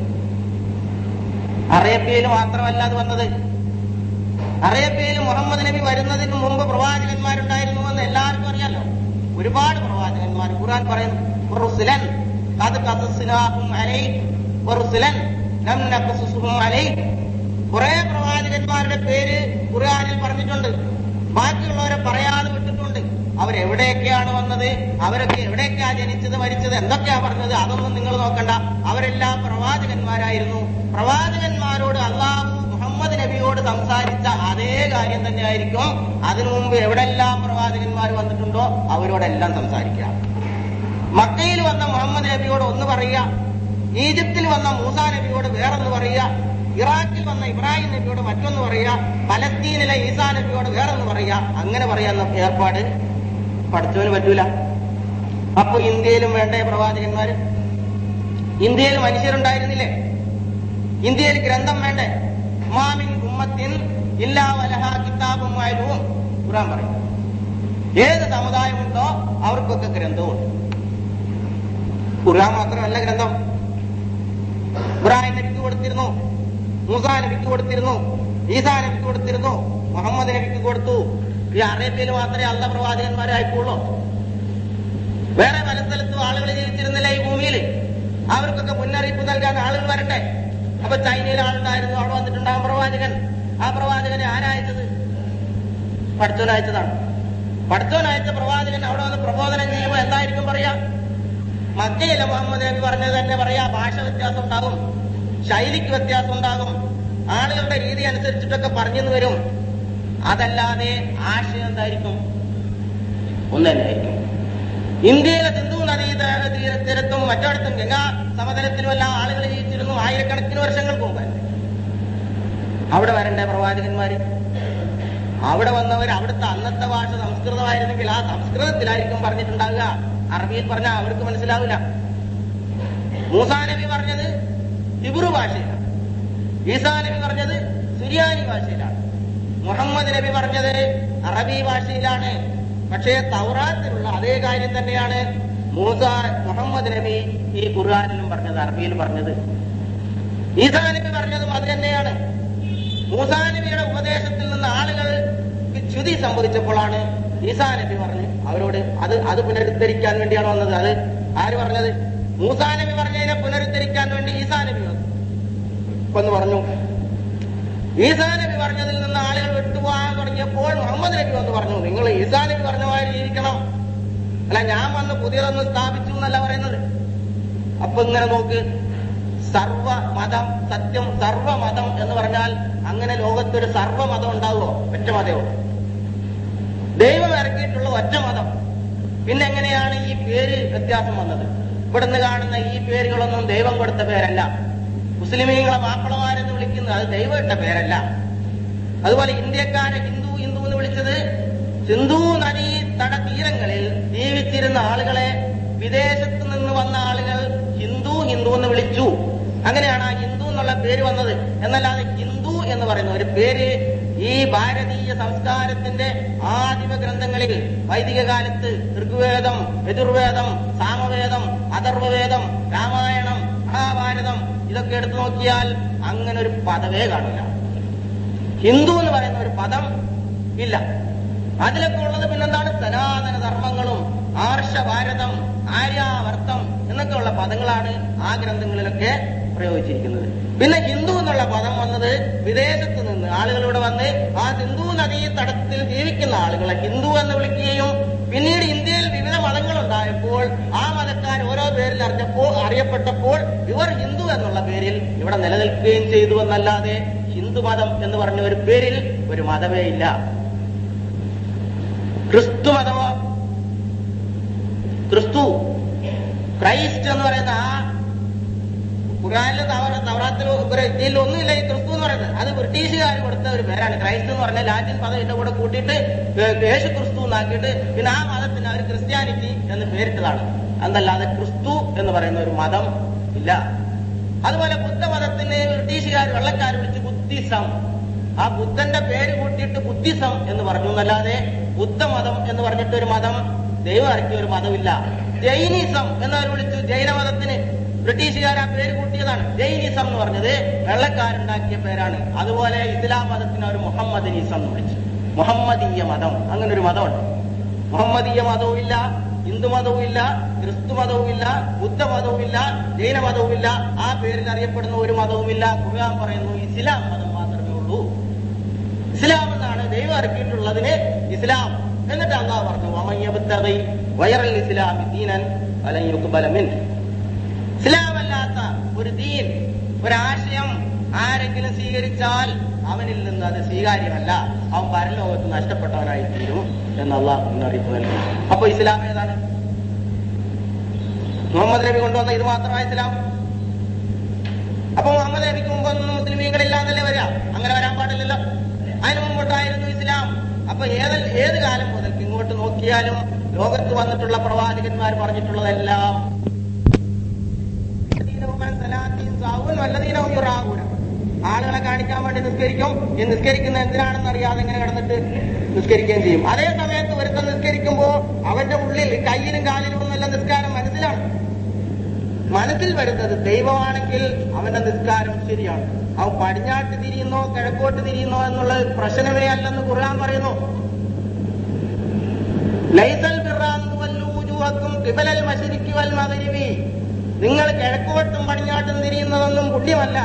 അറേബ്യയിൽ മാത്രമല്ല അത് വന്നത് അറേബ്യയിൽ മുഹമ്മദ് നബി വരുന്നതിന് മുമ്പ് പ്രവാചകന്മാരുണ്ടായിരുന്നു എന്ന് എല്ലാവർക്കും അറിയാലോ ഒരുപാട് പ്രവാചകന്മാർ ഖുർആൻ പറയുന്നു റുസുലൻ അത് കസസ്നാഹും അലൈഹി വറുസുലൻ ലം നഖസുസുഹും അലൈഹി കുറെ പ്രവാചകന്മാരുടെ പേര് ഖുർആനിൽ പറഞ്ഞിട്ടുണ്ട് ബാക്കിയുള്ളവരെ പറയാതെ വിട്ടിട്ടുണ്ട് അവരെവിടെയൊക്കെയാണ് വന്നത് അവരൊക്കെ എവിടെയൊക്കെയാ ജനിച്ചത് മരിച്ചത് എന്തൊക്കെയാ പറഞ്ഞത് അതൊന്നും നിങ്ങൾ നോക്കണ്ട അവരെല്ലാം പ്രവാചകന്മാരായിരുന്നു പ്രവാചകന്മാരോട് അള്ളാഹു മുഹമ്മദ് നബിയോട് സംസാരിച്ച അതേ കാര്യം തന്നെയായിരിക്കും അതിനു മുമ്പ് എവിടെല്ലാം പ്രവാചകന്മാർ വന്നിട്ടുണ്ടോ അവരോടെല്ലാം സംസാരിക്കുക മക്കയിൽ വന്ന മുഹമ്മദ് നബിയോട് ഒന്ന് പറയുക ഈജിപ്തിൽ വന്ന മൂസാ നബിയോട് വേറൊന്ന് പറയുക ഇറാഖിൽ വന്ന ഇബ്രാഹിം നബിയോട് മറ്റൊന്ന് പറയുക പലസ്തീനിലെ ഈസാ നബിയോട് വേറൊന്ന് പറയുക അങ്ങനെ പറയാന്ന ഏർപ്പാട് പഠിച്ചവന് പറ്റൂല അപ്പൊ ഇന്ത്യയിലും വേണ്ടേ പ്രവാചകന്മാര് ഇന്ത്യയിൽ മനുഷ്യരുണ്ടായിരുന്നില്ലേ ഇന്ത്യയിൽ ഗ്രന്ഥം വേണ്ടേ മാമിൻ ഉമ്മത്തിൻ ഇല്ലാ വലഹ കിതാബും ആയാലും ഖുറാൻ പറയും ഏത് സമുദായമുണ്ടോ അവർക്കൊക്കെ ഗ്രന്ഥമുണ്ട് ഖുർആൻ മാത്രമല്ല ഗ്രന്ഥം ഇബ്രാഹിം നബിക്ക് കൊടുത്തിരുന്നു മൂസാ നബിക്ക് കൊടുത്തിരുന്നു ഈസാ നബിക്ക് കൊടുത്തിരുന്നു മുഹമ്മദ് നബിക്ക് കൊടുത്തു ഈ അറേബ്യയിൽ മാത്രമേ അല്ല പ്രവാചകന്മാരെ അയക്കുള്ളൂ വേറെ പല സ്ഥലത്തും ആളുകൾ ജീവിച്ചിരുന്നില്ല ഈ ഭൂമിയിൽ അവർക്കൊക്കെ മുന്നറിയിപ്പ് നൽകാൻ ആളുകൾ വരട്ടെ അപ്പൊ ചൈനയിൽ ആളുണ്ടായിരുന്നു അവിടെ വന്നിട്ടുണ്ടാകും പ്രവാചകൻ ആ പ്രവാചകനെ ആരയച്ചത് പഠിച്ചോൻ അയച്ചതാണ് പഠിച്ചോൻ അയച്ച പ്രവാചകൻ അവിടെ വന്ന് പ്രബോധനം ചെയ്യുമ്പോൾ എന്തായിരിക്കും പറയാ മക്കയിലെ മുഹമ്മദ് നബി പറഞ്ഞത് തന്നെ പറയാ ഭാഷ വ്യത്യാസം ഉണ്ടാകും ശൈലിക്ക് വ്യത്യാസം ഉണ്ടാകും ആളുകളുടെ രീതി അനുസരിച്ചിട്ടൊക്കെ പറഞ്ഞെന്ന് വരും അതല്ലാതെ ആശയം എന്തായിരിക്കും ഒന്ന് തന്നെയായിരിക്കും ഇന്ത്യയിലെ സിന്ധു നദീ ത- തീര- തീരത്തും മറ്റിടത്തും ഗംഗാ സമതലത്തിലും എല്ലാം ആളുകൾ ജീവിച്ചിരുന്നു ആയിരക്കണക്കിന് വർഷങ്ങൾക്ക് മുമ്പ് അവിടെ വരണ്ടേ പ്രവാചകന്മാര് അവിടെ വന്നവർ അവിടുത്തെ അന്നത്തെ ഭാഷ സംസ്കൃതമായിരുന്നെങ്കിൽ ആ സംസ്കൃതത്തിലായിരിക്കും പറഞ്ഞിട്ടുണ്ടാവുക അറബിയിൽ പറഞ്ഞാൽ അവർക്ക് മനസ്സിലാവില്ല മൂസാ നബി പറഞ്ഞത് ഹിബ്രു ഭാഷയിലാണ് ഈസാ നബി പറഞ്ഞത് സുരിയാനി ഭാഷയിലാണ് മുഹമ്മദ് നബി പറഞ്ഞത് അറബി ഭാഷയിലാണ് പക്ഷേ തൗറാത്തിലുള്ള അതേ കാര്യം തന്നെയാണ് മൂസ മുഹമ്മദ് നബി ഈ ഖുർആാനിലും പറഞ്ഞത് അറബിയിൽ പറഞ്ഞത് ഈസാ നബി പറഞ്ഞതും അത് തന്നെയാണ് മൂസാ നബിയുടെ ഉപദേശത്തിൽ നിന്ന് ആളുകൾ ച്യുതി സംഭവിച്ചപ്പോഴാണ് ഈസാ നബി പറഞ്ഞ് അവരോട് അത് അത് പുനരുദ്ധരിക്കാൻ വേണ്ടിയാണ് വന്നത് അത് ആര് പറഞ്ഞത് മൂസാ നബി പറഞ്ഞതിനെ പുനരുദ്ധരിക്കാൻ വേണ്ടി ഈസാ നബി വന്നു എന്ന് പറഞ്ഞു ഈസാ നബി പറഞ്ഞതിൽ നിന്ന് ആളുകൾ വിട്ടുപോകാൻ തുടങ്ങിയപ്പോൾ മുഹമ്മദ് നബി വന്ന് പറഞ്ഞു നിങ്ങൾ ഈസാ നബി പറഞ്ഞ മാതിരി ജീവിക്കണം അല്ല ഞാൻ വന്ന് പുതിയതൊന്ന് സ്ഥാപിച്ചു എന്നല്ല പറയുന്നത് അപ്പൊ ഇങ്ങനെ നോക്ക് സർവ മതം സത്യം സർവ മതം എന്ന് പറഞ്ഞാൽ അങ്ങനെ ലോകത്തൊരു സർവ മതം ഉണ്ടാവുമോ ഒറ്റ മതമേ ഉള്ളൂ ദൈവം ഇറക്കിയിട്ടുള്ള ഒറ്റ മതം പിന്നെ എങ്ങനെയാണ് ഈ പേര് വ്യത്യാസം വന്നത് ഇവിടുന്ന് കാണുന്ന ഈ പേരുകളൊന്നും ദൈവം കൊടുത്ത പേരല്ല മുസ്ലിമീങ്ങളെ മാപ്പിളമാരെന്ന് വിളിക്കുന്നത് അത് ദൈവം ഇട്ട പേരല്ല അതുപോലെ ഇന്ത്യക്കാരെ ഹിന്ദു ഹിന്ദു എന്ന് വിളിച്ചത് സിന്ധു നദീ തട തീരങ്ങളിൽ ജീവിച്ചിരുന്ന ആളുകളെ വിദേശത്ത് നിന്ന് വന്ന ആളുകൾ ഹിന്ദു ഹിന്ദു എന്ന് വിളിച്ചു അങ്ങനെയാണ് ആ ഹിന്ദു എന്നുള്ള പേര് വന്നത് എന്നല്ലാതെ ഹിന്ദു എന്ന് പറയുന്ന ഒരു പേര് ഈ ഭാരതീയ സംസ്കാരത്തിന്റെ ആദിമ ഗ്രന്ഥങ്ങളിൽ വൈദിക കാലത്ത് ഋഗ്വേദം യജുർവേദം സാമവേദം അഥർവവേദം രാമായണം മഹാഭാരതം ഇതൊക്കെ എടുത്തു നോക്കിയാൽ അങ്ങനെ ഒരു പദവേ കാണില്ല ഹിന്ദു എന്ന് പറയുന്ന ഒരു പദം ഇല്ല അതിലൊക്കെ ഉള്ളത് പിന്നെന്താണ് സനാതന ധർമ്മങ്ങളും ആർഷഭാരതം ആര്യാവർത്തം എന്നൊക്കെ ഉള്ള പദങ്ങളാണ് ആ ഗ്രന്ഥങ്ങളിലൊക്കെ പ്രയോഗിച്ചിരിക്കുന്നത് പിന്നെ ഹിന്ദു എന്നുള്ള പദം വന്നത് വിദേശത്ത് നിന്ന് ആളുകളിവിടെ വന്ന് ആ സിന്ധു നദീ തടത്തിൽ ജീവിക്കുന്ന ആളുകളെ ഹിന്ദു എന്ന് വിളിക്കുകയും പിന്നീട് ഇന്ത്യയിൽ വിവിധ മതങ്ങൾ ഉണ്ടായപ്പോൾ ആ മതക്കാർ ഓരോ പേരിൽ അറിഞ്ഞപ്പോൾ അറിയപ്പെട്ടപ്പോൾ ഇവർ ഹിന്ദു എന്നുള്ള പേരിൽ ഇവിടെ നിലനിൽക്കുകയും ചെയ്തു എന്നല്ലാതെ ഹിന്ദു മതം എന്ന് പറഞ്ഞ ഒരു പേരിൽ ഒരു മതമേ ഇല്ല ക്രിസ്തു മതമോ ക്രിസ്തു ക്രൈസ്റ്റ് എന്ന് പറയുന്ന ആ ഖുറാനിലും തവറ- തവറാത്തിലും ഇവരെ ഇന്ത്യയിൽ ഒന്നുമില്ല ഈ ക്രിസ്തു എന്ന് പറയുന്നത് അത് ബ്രിട്ടീഷുകാർ കൊടുത്ത ഒരു പേരാണ് ക്രൈസ്റ്റ് എന്ന് പറഞ്ഞ ലാറ്റിൻ പദം ഇതിന്റെ കൂടെ കൂട്ടിയിട്ട് ഏ- യേശു ക്രിസ്തു എന്നാക്കിയിട്ട് പിന്നെ ആ മതത്തിന് അവർ ക്രിസ്ത്യാനിറ്റി എന്ന് പേരിട്ടതാണ് എന്നല്ലാതെ ക്രിസ്തു എന്ന് പറയുന്ന ഒരു മതം ഇല്ല അതുപോലെ ബുദ്ധമതത്തിന് ബ്രിട്ടീഷുകാർ വെള്ളക്കാർ വിളിച്ച് ബുദ്ധിസം ആ ബുദ്ധന്റെ പേര് കൂട്ടിയിട്ട് ബുദ്ധിസം എന്ന് പറഞ്ഞു എന്നല്ലാതെ ബുദ്ധമതം എന്ന് പറഞ്ഞിട്ട് ഒരു മതം ദൈവം ഇറക്കിയ ഒരു മതമില്ല ജൈനിസം എന്നവർ വിളിച്ചു ജൈനമതത്തിന് ബ്രിട്ടീഷുകാർ ആ പേര് കൂട്ടിയതാണ് ജൈനിസം എന്ന് പറഞ്ഞത് വെള്ളക്കാരുണ്ടാക്കിയ പേരാണ് അതുപോലെ ഇസ്ലാം മതത്തിന് അവർ മുഹമ്മദിനിസം എന്ന് വിളിച്ചു മുഹമ്മദീയ മതം അങ്ങനെ ഒരു മതമുണ്ട് മുഹമ്മദീയ മതവും ഇല്ല ഹിന്ദു മതവുമില്ല ക്രിസ്തു മതവുമില്ല ബുദ്ധമതവുമില്ല ജൈന മതവുമില്ല ആ പേരിൽ അറിയപ്പെടുന്ന ഒരു മതവുമില്ല ഖുർആൻ പറയുന്നു ഇസ്ലാം മതം മാത്രമേ ഉള്ളൂ ഇസ്ലാം എന്നാണ് ദൈവം ഇറക്കിയിട്ടുള്ളതിന് ഇസ്ലാം എന്നിട്ട് അള്ളാഹ് പറഞ്ഞു വമയ്യബത്തകൈ വയറൽ ഇസ്ലാമി ദീനൻ വലൻ യുഖ്ബല മിൻ ഇസ്ലാം അല്ലാത്ത ഒരു ദീൻ ഒരാശയം ആരെങ്കിലും സ്വീകരിച്ചാൽ അവനിൽ നിന്ന് അത് സ്വീകാര്യമല്ല അവൻ പരലോകത്ത് നഷ്ടപ്പെട്ടവനായി തീരും എന്ന് അള്ളാഹ് മുന്നറിയിപ്പ് നൽകി അപ്പൊ ഇസ്ലാം ഏതാണ് മുഹമ്മദ് നബി കൊണ്ടുവന്ന ഇത് മാത്രമാണ് ഇസ്ലാം അപ്പൊ മുഹമ്മദ് നബിക്ക് മുമ്പൊന്നും മുസ്ലിമീങ്ങളില്ലാന്നല്ലേ വരിക അങ്ങനെ വരാൻ പാടില്ലല്ലോ അതിന് മുമ്പോട്ടായിരുന്നു ഇസ്ലാം അപ്പൊ ഏത് ഏത് കാലം മുതൽ ഇങ്ങോട്ട് നോക്കിയാലും ലോകത്ത് വന്നിട്ടുള്ള പ്രവാചകന്മാർ പറഞ്ഞിട്ടുള്ളതെല്ലാം വല്ലതീനവും യുറാകൂന ആളുകളെ കാണിക്കാൻ വേണ്ടി നിസ്കരിക്കും ഈ നിസ്കരിക്കുന്ന എന്തിനാണെന്ന് അറിയാതെ ഇങ്ങനെ കിടന്നിട്ട് നിസ്കരിക്കുകയും ചെയ്യും അതേ സമയത്ത് ഒരുത്തൻ നിസ്കരിക്കുമ്പോ അവന്റെ ഉള്ളിൽ കയ്യിലും കാലിലും ഒന്നുമല്ല നിസ്കാരം മനസ്സിലാണ് മനസ്സിൽ വരുന്നത് ദൈവമാണെങ്കിൽ അവന്റെ നിസ്കാരം ശരിയാണ് അവൻ പടിഞ്ഞാട്ട് തിരിയുന്നോ കിഴക്കോട്ട് തിരിയുന്നോ എന്നുള്ളത് പ്രശ്നമേ അല്ലെന്ന് ഖുർആൻ പറയുന്നു ലൈസൽ ബിറാന്ന് വല്ലു വുജൂഹക്കും ഖിബലൽ മശരിഖി വൽ മഗ്രിബി നിങ്ങൾ കിഴക്കോട്ടും പടിഞ്ഞാട്ടും തിരിയുന്നതൊന്നും പുണ്യമല്ല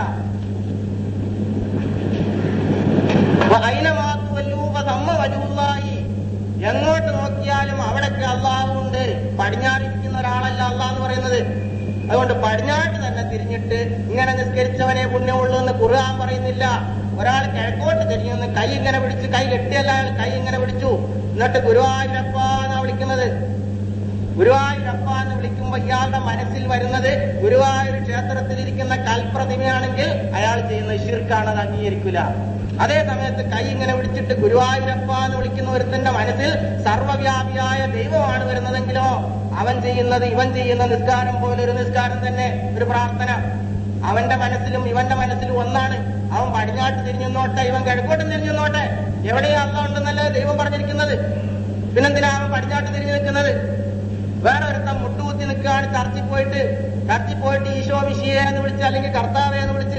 വഅൈനമാ തുവല്ലൂ ഫസമ്മ വജ്ഹുല്ലാഹി. എങ്ങോട്ട് നോക്കിയാലും അവിടൊക്കെ അള്ളാഹുണ്ട് പടിഞ്ഞാറിരിക്കുന്ന ഒരാളല്ല അള്ളാഹ് എന്ന് പറയുന്നത് അതുകൊണ്ട് പടിഞ്ഞാട്ട് തന്നെ തിരിഞ്ഞിട്ട് ഇങ്ങനെ നിസ്കരിച്ചവനെ പുണ്യമുള്ളൂ എന്ന് ഖുർആൻ പറയുന്നില്ല ഒരാൾ കിഴക്കോട്ട് തിരിഞ്ഞെന്ന് കൈ ഇങ്ങനെ പിടിച്ച് കൈ കെട്ടിയല്ല അയാൾ കൈ ഇങ്ങനെ പിടിച്ചു എന്നിട്ട് ഗുരുവായൂരപ്പ എന്നാ വിളിക്കുന്നത് ഗുരുവായൂരപ്പ എന്ന് വിളിക്കുമ്പോ ഇയാളുടെ മനസ്സിൽ വരുന്നത് ഗുരുവായൂർ ക്ഷേത്രത്തിലിരിക്കുന്ന കൽപ്രതിമയാണെങ്കിൽ അയാൾ ചെയ്യുന്ന ഷിർക്കാണ് അത് അംഗീകരിക്കില്ല അതേ സമയത്ത് കൈ ഇങ്ങനെ പിടിച്ചിട്ട് ഗുരുവായൂരപ്പ എന്ന് വിളിക്കുന്ന ഒരുത്തന്റെ മനസ്സിൽ സർവ്വവ്യാപിയായ ദൈവമാണ് വരുന്നതെങ്കിലോ അവൻ ചെയ്യുന്നത് ഇവൻ ചെയ്യുന്ന നിസ്കാരം പോലെ ഒരു നിസ്കാരം തന്നെ ഒരു പ്രാർത്ഥന അവന്റെ മനസ്സിലും ഇവന്റെ മനസ്സിലും ഒന്നാണ് അവൻ പടിഞ്ഞാട്ട് തിരിഞ്ഞെന്നോട്ടെ ഇവൻ കിഴക്കോട്ടും തിരിഞ്ഞെന്നോട്ടെ എവിടെയാ അല്ല ഉണ്ടെന്നല്ലേ ദൈവം പറഞ്ഞിരിക്കുന്നത് പിന്നെന്തിനാ അവൻ പടിഞ്ഞാട്ട് തിരിഞ്ഞു നിൽക്കുന്നത് വേറെ ഒരുത്തം മുട്ടുകുത്തി നിൽക്കുകയാണ് ചർച്ചിൽ പോയിട്ട് ചർച്ചിൽ പോയിട്ട് ഈശോ മിഷിയെ എന്ന് വിളിച്ച് അല്ലെങ്കിൽ കർത്താവെ എന്ന് വിളിച്ച്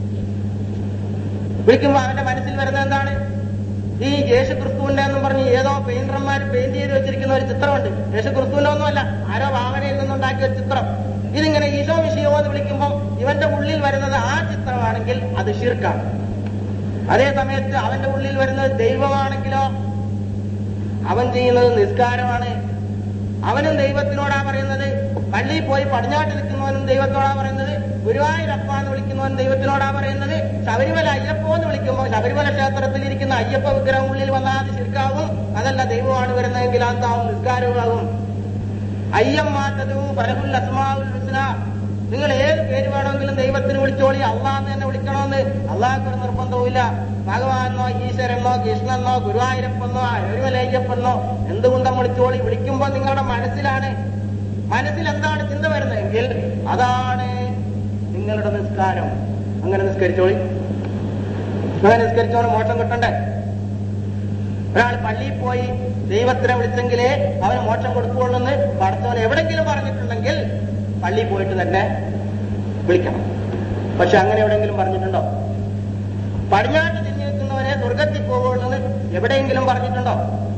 വിളിക്കുമ്പോ അവന്റെ മനസ്സിൽ വരുന്നത് എന്താണ് ഈ യേശു ക്രിസ്തുവിന്റെ എന്ന് പറഞ്ഞ് ഏതോ പെയിന്റർമാർ പെയിന്റ് ചെയ്ത് വെച്ചിരിക്കുന്ന ഒരു ചിത്രമുണ്ട് യേശു ക്രിസ്തുവിന്റെ ഒന്നുമല്ല ആരോ ഭാവനയിൽ നിന്നുണ്ടാക്കിയ ഒരു ചിത്രം ഇതിങ്ങനെ ഈശോ മിഷിയോ എന്ന് വിളിക്കുമ്പോൾ ഇവന്റെ ഉള്ളിൽ വരുന്നത് ആ ചിത്രമാണെങ്കിൽ അത് ഷിർക്കാണ് അതേ സമയത്ത് അവന്റെ ഉള്ളിൽ വരുന്നത് ദൈവമാണെങ്കിലോ അവൻ ചെയ്യുന്നത് നിസ്കാരമാണ് അവനും ദൈവത്തിനോടാ പറയുന്നത് പള്ളിയിൽ പോയി പടിഞ്ഞാട്ട് നിൽക്കുന്നവനും ദൈവത്തോടാ പറയുന്നത് ഗുരുവായൂരപ്പ എന്ന് വിളിക്കുന്നവൻ ദൈവത്തിനോടാ പറയുന്നത് ശബരിമല അയ്യപ്പോ എന്ന് വിളിക്കുമ്പോൾ ശബരിമല ക്ഷേത്രത്തിൽ ഇരിക്കുന്ന അയ്യപ്പ വിഗ്രഹം ഉള്ളിൽ വന്നാൽ അത് ശിർക്കാവും അതല്ല ദൈവമാണ് വരുന്നതെങ്കിൽ അതാവും നിസ്കാരവുമാകും അയ്യം മാറ്റതു പലകുൽ അസ്മാവുൽ ഹുസ്ന നിങ്ങൾ ഏത് പേര് വേണമെങ്കിലും ദൈവത്തിന് വിളിച്ചോളി അള്ളാന്ന് തന്നെ വിളിക്കണമെന്ന് അള്ളാഹ്ക്ക് ഒരു നിർബന്ധവുമില്ല ഭഗവാനോ ഈശ്വരനോ കൃഷ്ണനോ ഗുരുവായൂരപ്പനോ അരുമലയ്യപ്പനോ എന്തുകൊണ്ടും വിളിച്ചോളി വിളിക്കുമ്പോൾ നിങ്ങളുടെ മനസ്സിലാണ് മനസ്സിൽ എന്താണ് ചിന്ത വരുന്നതെങ്കിൽ അതാണ് നിങ്ങളുടെ നിസ്കാരം അങ്ങനെ നിസ്കരിച്ചോളി അങ്ങനെ നിസ്കരിച്ചോളി മോക്ഷം കിട്ടണ്ടേ ഒരാൾ പള്ളിയിൽ പോയി ദൈവത്തിനെ വിളിച്ചെങ്കിലേ അവന് മോക്ഷം കൊടുക്കുകയുള്ളൂ എന്ന് പഠിച്ചവൻ എവിടെങ്കിലും പറഞ്ഞിട്ടുണ്ടെങ്കിൽ പള്ളിയിൽ പോയിട്ട് തന്നെ വിളിക്കണം പക്ഷെ അങ്ങനെ എവിടെയെങ്കിലും പറഞ്ഞിട്ടുണ്ടോ പടിഞ്ഞാട്ട് തിരിഞ്ഞു നിൽക്കുന്നവരെ സ്വർഗത്തിൽ പോകുള്ളൂ എന്ന് എവിടെയെങ്കിലും പറഞ്ഞിട്ടുണ്ടോ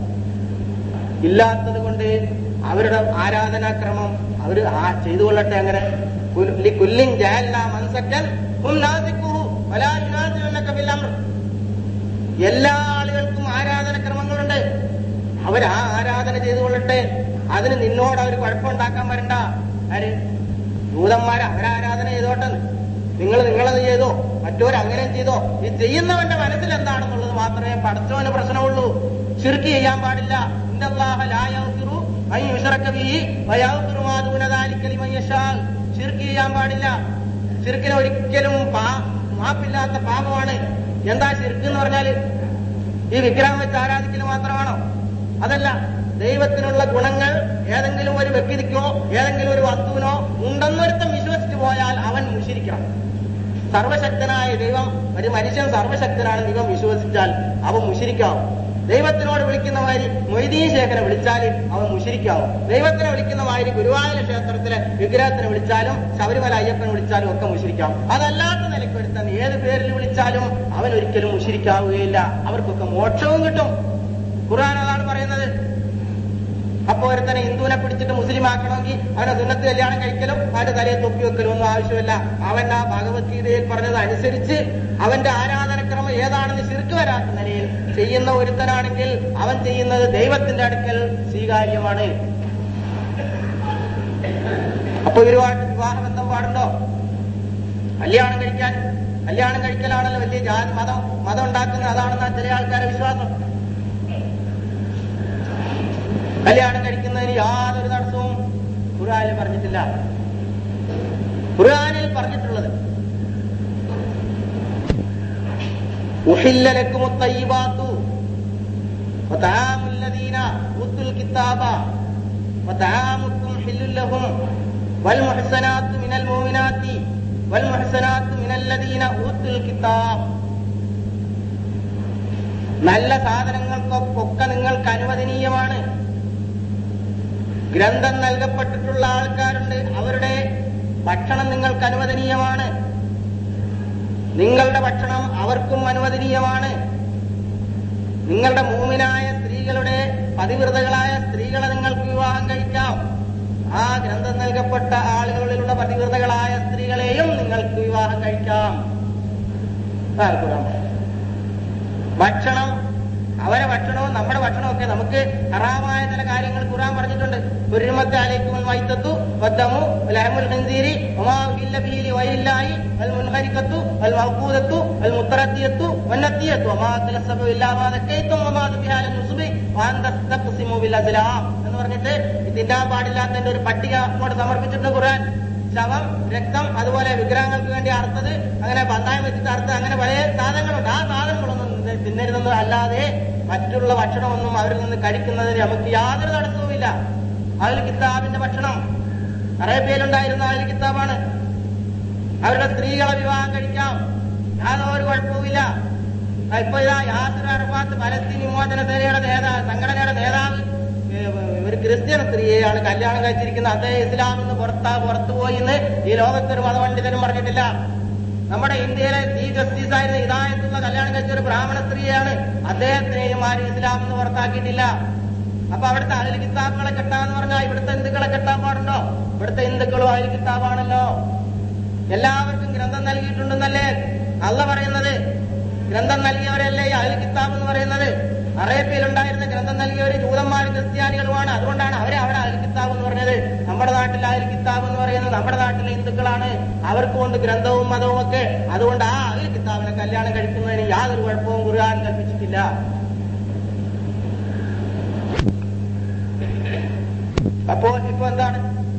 ഇല്ലാത്തത് കൊണ്ട് അവരുടെ ആരാധനാക്രമം അവർ ആ ചെയ്തുകൊള്ളട്ടെ അങ്ങനെ കുല്ലിൻ ജാല മൻസക്കൻ ഹും നാസിക്കുഹു വലാ യുനാസിലുന്നക ബിൽ അംർ എല്ലാ ആളുകൾക്കും ആരാധനക്രമങ്ങളുണ്ട് അവർ ആ ആരാധന ചെയ്തുകൊള്ളട്ടെ അതിന് നിന്നോട് അവർ കുഴപ്പമുണ്ടാക്കാൻ വരണ്ട ആര് ദൂതന്മാര് അവരാരാധന ചെയ്തോട്ടെ നിങ്ങൾ നിങ്ങളത് ചെയ്തോ മറ്റോർ അങ്ങനെ ചെയ്തോ ഈ ചെയ്യുന്നവന്റെ മനസ്സിൽ എന്താണെന്നുള്ളത് മാത്രമേ പഠിച്ചവന് പ്രശ്നമുള്ളൂ ശിർക്ക് ചെയ്യാൻ പാടില്ല ഇന്നല്ലാഹ ലാ യഗ്ഫിറു അൻ യുശ്റക ബിഹി വയഗ്ഫിറു മാ ദൂന ദാലിക ലിമൻ യശാ ശിർക്ക് ചെയ്യാൻ പാടില്ല ശിർക്കിന് ഒരിക്കലും പാ- മാപ്പില്ലാത്ത പാപമാണ് എന്താ ശിർക്ക് എന്ന് പറഞ്ഞാല് ഈ വിഗ്രഹം വെച്ച് ആരാധിക്കൽ മാത്രമാണോ അതല്ല ദൈവത്തിനുള്ള ഗുണങ്ങൾ ഏതെങ്കിലും ഒരു വ്യക്തിക്കോ ഏതെങ്കിലും ഒരു വസ്തുവിനോ ഉണ്ടെന്നൊരുത്തം വിശ്വസിച്ചു പോയാൽ അവൻ മുഷിരിക്കണം സർവശക്തനായ ദൈവം ഒരു മനുഷ്യൻ സർവശക്തനാണെന്ന് ഇവൻ വിശ്വസിച്ചാൽ അവൻ മുഷിരിക്കാവും ദൈവത്തിനോട് വിളിക്കുന്ന മാതിരി മൊയ്തീൻ ശേഖരെ വിളിച്ചാൽ അവൻ മുഷിരിക്കാവും ദൈവത്തിനെ വിളിക്കുന്ന മാതിരി ഗുരുവായൂർ ക്ഷേത്രത്തിലെ വിഗ്രഹത്തിനെ വിളിച്ചാലും ശബരിമല അയ്യപ്പനെ വിളിച്ചാലും ഒക്കെ മുഷിരിക്കാവും അതല്ലാത്ത നിലയ്ക്ക് ഒരുത്തൻ ഏത് പേരിൽ വിളിച്ചാലും അവൻ ഒരിക്കലും മുഷിരിക്കാവുകയില്ല അവർക്കൊക്കെ മോക്ഷവും കിട്ടും ഖുർആൻ അതാണ് പറയുന്നത് അപ്പൊ ഒരുത്തനെ ഹിന്ദുവിനെ പിടിച്ചിട്ട് മുസ്ലിം ആക്കണമെങ്കിൽ അവനെ സുന്നത്ത് കല്യാണം കഴിക്കലും അവന്റെ തലയെ തൊപ്പി വെക്കലും ഒന്നും ആവശ്യമില്ല അവൻ ആ ഭഗവത്ഗീതയിൽ പറഞ്ഞത് അനുസരിച്ച് അവന്റെ ആരാധനക്രമം ഏതാണെന്ന് ശിർക്ക് വരാത്ത നിലയിൽ ചെയ്യുന്ന ഒരുത്തനാണെങ്കിൽ അവൻ ചെയ്യുന്നത് ദൈവത്തിന്റെ അടുക്കൽ സ്വീകാര്യമാണ് അപ്പൊ ഇവരുമായിട്ട് വിവാഹബന്ധം പാടുണ്ടോ കല്യാണം കഴിക്കാൻ കല്യാണം കഴിക്കലാണല്ലോ വലിയ ജാതി മതം മതം ഉണ്ടാക്കുന്നത് അതാണെന്നാ ചില ആൾക്കാരെ വിശ്വാസം കല്യാണം കഴിക്കുന്നതിന് യാതൊരു തടസ്സവും ഖുർആനിൽ പറഞ്ഞിട്ടില്ല ഖുർആനിൽ പറഞ്ഞിട്ടുള്ളത് ഉഹില്ലലക്കും തയ്യിബാത്തു وطعام الذين أوتوا الكتاب وطعامكم حل لهم والمحسنات من المؤمنات والمحسنات من الذين أوتوا الكتاب നല്ല സാധനങ്ങൾക്കൊക്കെ നിങ്ങൾക്ക് അനുവദനീയമാണ് ഗ്രന്ഥം നൽകപ്പെട്ടിട്ടുള്ള ആൾക്കാരുണ്ട് അവരുടെ ഭക്ഷണം നിങ്ങൾക്ക് അനുവദനീയമാണ് നിങ്ങളുടെ ഭക്ഷണം അവർക്കും അനുവദനീയമാണ് നിങ്ങളുടെ മൂമിനായ സ്ത്രീകളുടെ പതിവ്രതകളായ സ്ത്രീകളെ നിങ്ങൾക്ക് വിവാഹം കഴിക്കാം ആ ഗ്രന്ഥം നൽകപ്പെട്ട ആളുകളിലുള്ള പതിവ്രതകളായ സ്ത്രീകളെയും നിങ്ങൾക്ക് വിവാഹം കഴിക്കാം അതാണ് ഖുർആൻ പറയുന്നത്. ഭക്ഷണം അവരെ ഭക്ഷണവും നമ്മുടെ ഭക്ഷണവും ഒക്കെ നമുക്ക് ഹറാമായ ചില കാര്യങ്ങൾ ഖുർആൻ പറഞ്ഞിട്ടുണ്ട് ഒരുമത്തെ അലൈക്കും വൈത്തത്തു വദ്ദമു ലഹമുൽ ഖിൻസീരി വമാ ഉഹില്ല ബിഹി വൈലില്ലാഹി വൽ മുൻഹരിക്കത്തു വൽ മൗഖൂദത്തു വൽ മുത്തറദ്ദിയത്തു വന്നത്തിയത്തു വമാ തലസബു ഇല്ലാ മാ ദക്കൈത്തും വമാ ദുബിഹാല നുസ്ബി വാൻ തസ്തഖ്സിമു ബിൽ അസ്ലാം എന്ന് പറഞ്ഞിട്ട് ഇത് തിന്നാൻ പാടില്ലാത്തതിന്റെ ഒരു പട്ടിക അങ്ങോട്ട് സമർപ്പിച്ചിട്ടുണ്ട് ഖുർആൻ ശവം രക്തം അതുപോലെ വിഗ്രഹങ്ങൾക്ക് വേണ്ടി അറുത്തത് അങ്ങനെ പന്തായം വെച്ചിട്ട് അറുത്തത് അങ്ങനെ പല സാധനങ്ങളുണ്ട് ആ സാധനങ്ങളൊന്നും തിന്ന- തിന്നരുതെന്ന് അല്ലാതെ മറ്റുള്ള ഭക്ഷണമൊന്നും അവരിൽ നിന്ന് കഴിക്കുന്നതിന് നമുക്ക് യാതൊരു തടസ്സവുമില്ല അതിൽ കിതാബിന്റെ ഭക്ഷണം അറേബ്യയിലുണ്ടായിരുന്ന അതിൽ കിതാബാണ് അവരുടെ സ്ത്രീകളെ വിവാഹം കഴിക്കാം യാതൊരു കുഴപ്പവുമില്ല ആ, ഇപ്പൊ ഇതാ യാസിർ അറഫാത്ത് പലസ്തീൻ വിമോചന സേനയുടെ നേതാവ് സംഘടനയുടെ നേതാവ് ഏ, ഒരു ക്രിസ്ത്യൻ സ്ത്രീയെയാണ് കല്യാണം കഴിച്ചിരിക്കുന്നത് അദ്ദേഹം ഇസ്ലാമിൽ നിന്ന് പുറത്താ പുറത്തു പോയി എന്ന് ഈ ലോകത്തൊരു മതപണ്ഡിതനും പറഞ്ഞിട്ടില്ല നമ്മുടെ ഇന്ത്യയിലെ ചീഫ് ജസ്റ്റിസ് ആയിരുന്ന ഇതായത്തുള്ള കല്യാണം കഴിച്ച ഒരു ബ്രാഹ്മണ സ്ത്രീയാണ് അദ്ദേഹത്തിനെയും ആരും ഇസ്ലാമിൽ നിന്ന് പുറത്താക്കിയിട്ടില്ല അപ്പൊ അവിടുത്തെ അയൽ കിതാബുകളെ കെട്ടാന്ന് പറഞ്ഞാൽ ഇവിടുത്തെ ഹിന്ദുക്കളെ കെട്ടാൻ പാടുണ്ടോ ഇവിടുത്തെ ഹിന്ദുക്കളും അയൽ കിതാബാണല്ലോ എല്ലാവർക്കും ഗ്രന്ഥം നൽകിയിട്ടുണ്ടെന്നല്ലേ അല്ല പറയുന്നത് ഗ്രന്ഥം നൽകിയവരല്ലേ ഈ അയൽ കിതാബ് എന്ന് പറയുന്നത് അറേബ്യയിൽ ഉണ്ടായിരുന്ന ഗ്രന്ഥം നൽകിയവര് ജൂതന്മാരും ക്രിസ്ത്യാനികളുമാണ് അതുകൊണ്ടാണ് അവരെ അവിടെ അയൽ കിതാബ് എന്ന് പറഞ്ഞത് നമ്മുടെ നാട്ടിൽ അയൽ കിതാബ് എന്ന് പറയുന്നത് നമ്മുടെ നാട്ടിലെ ഹിന്ദുക്കളാണ് അവർക്ക് കൊണ്ട് ഗ്രന്ഥവും മതവും ഒക്കെ അതുകൊണ്ട് ആ അയൽ കിതാബിനെ കല്യാണം കഴിക്കുന്നതിന് യാതൊരു കുഴപ്പവും ഖുർആൻ കൽപ്പിച്ചിട്ടില്ല അപ്പോ ഇപ്പൊ എന്താണ്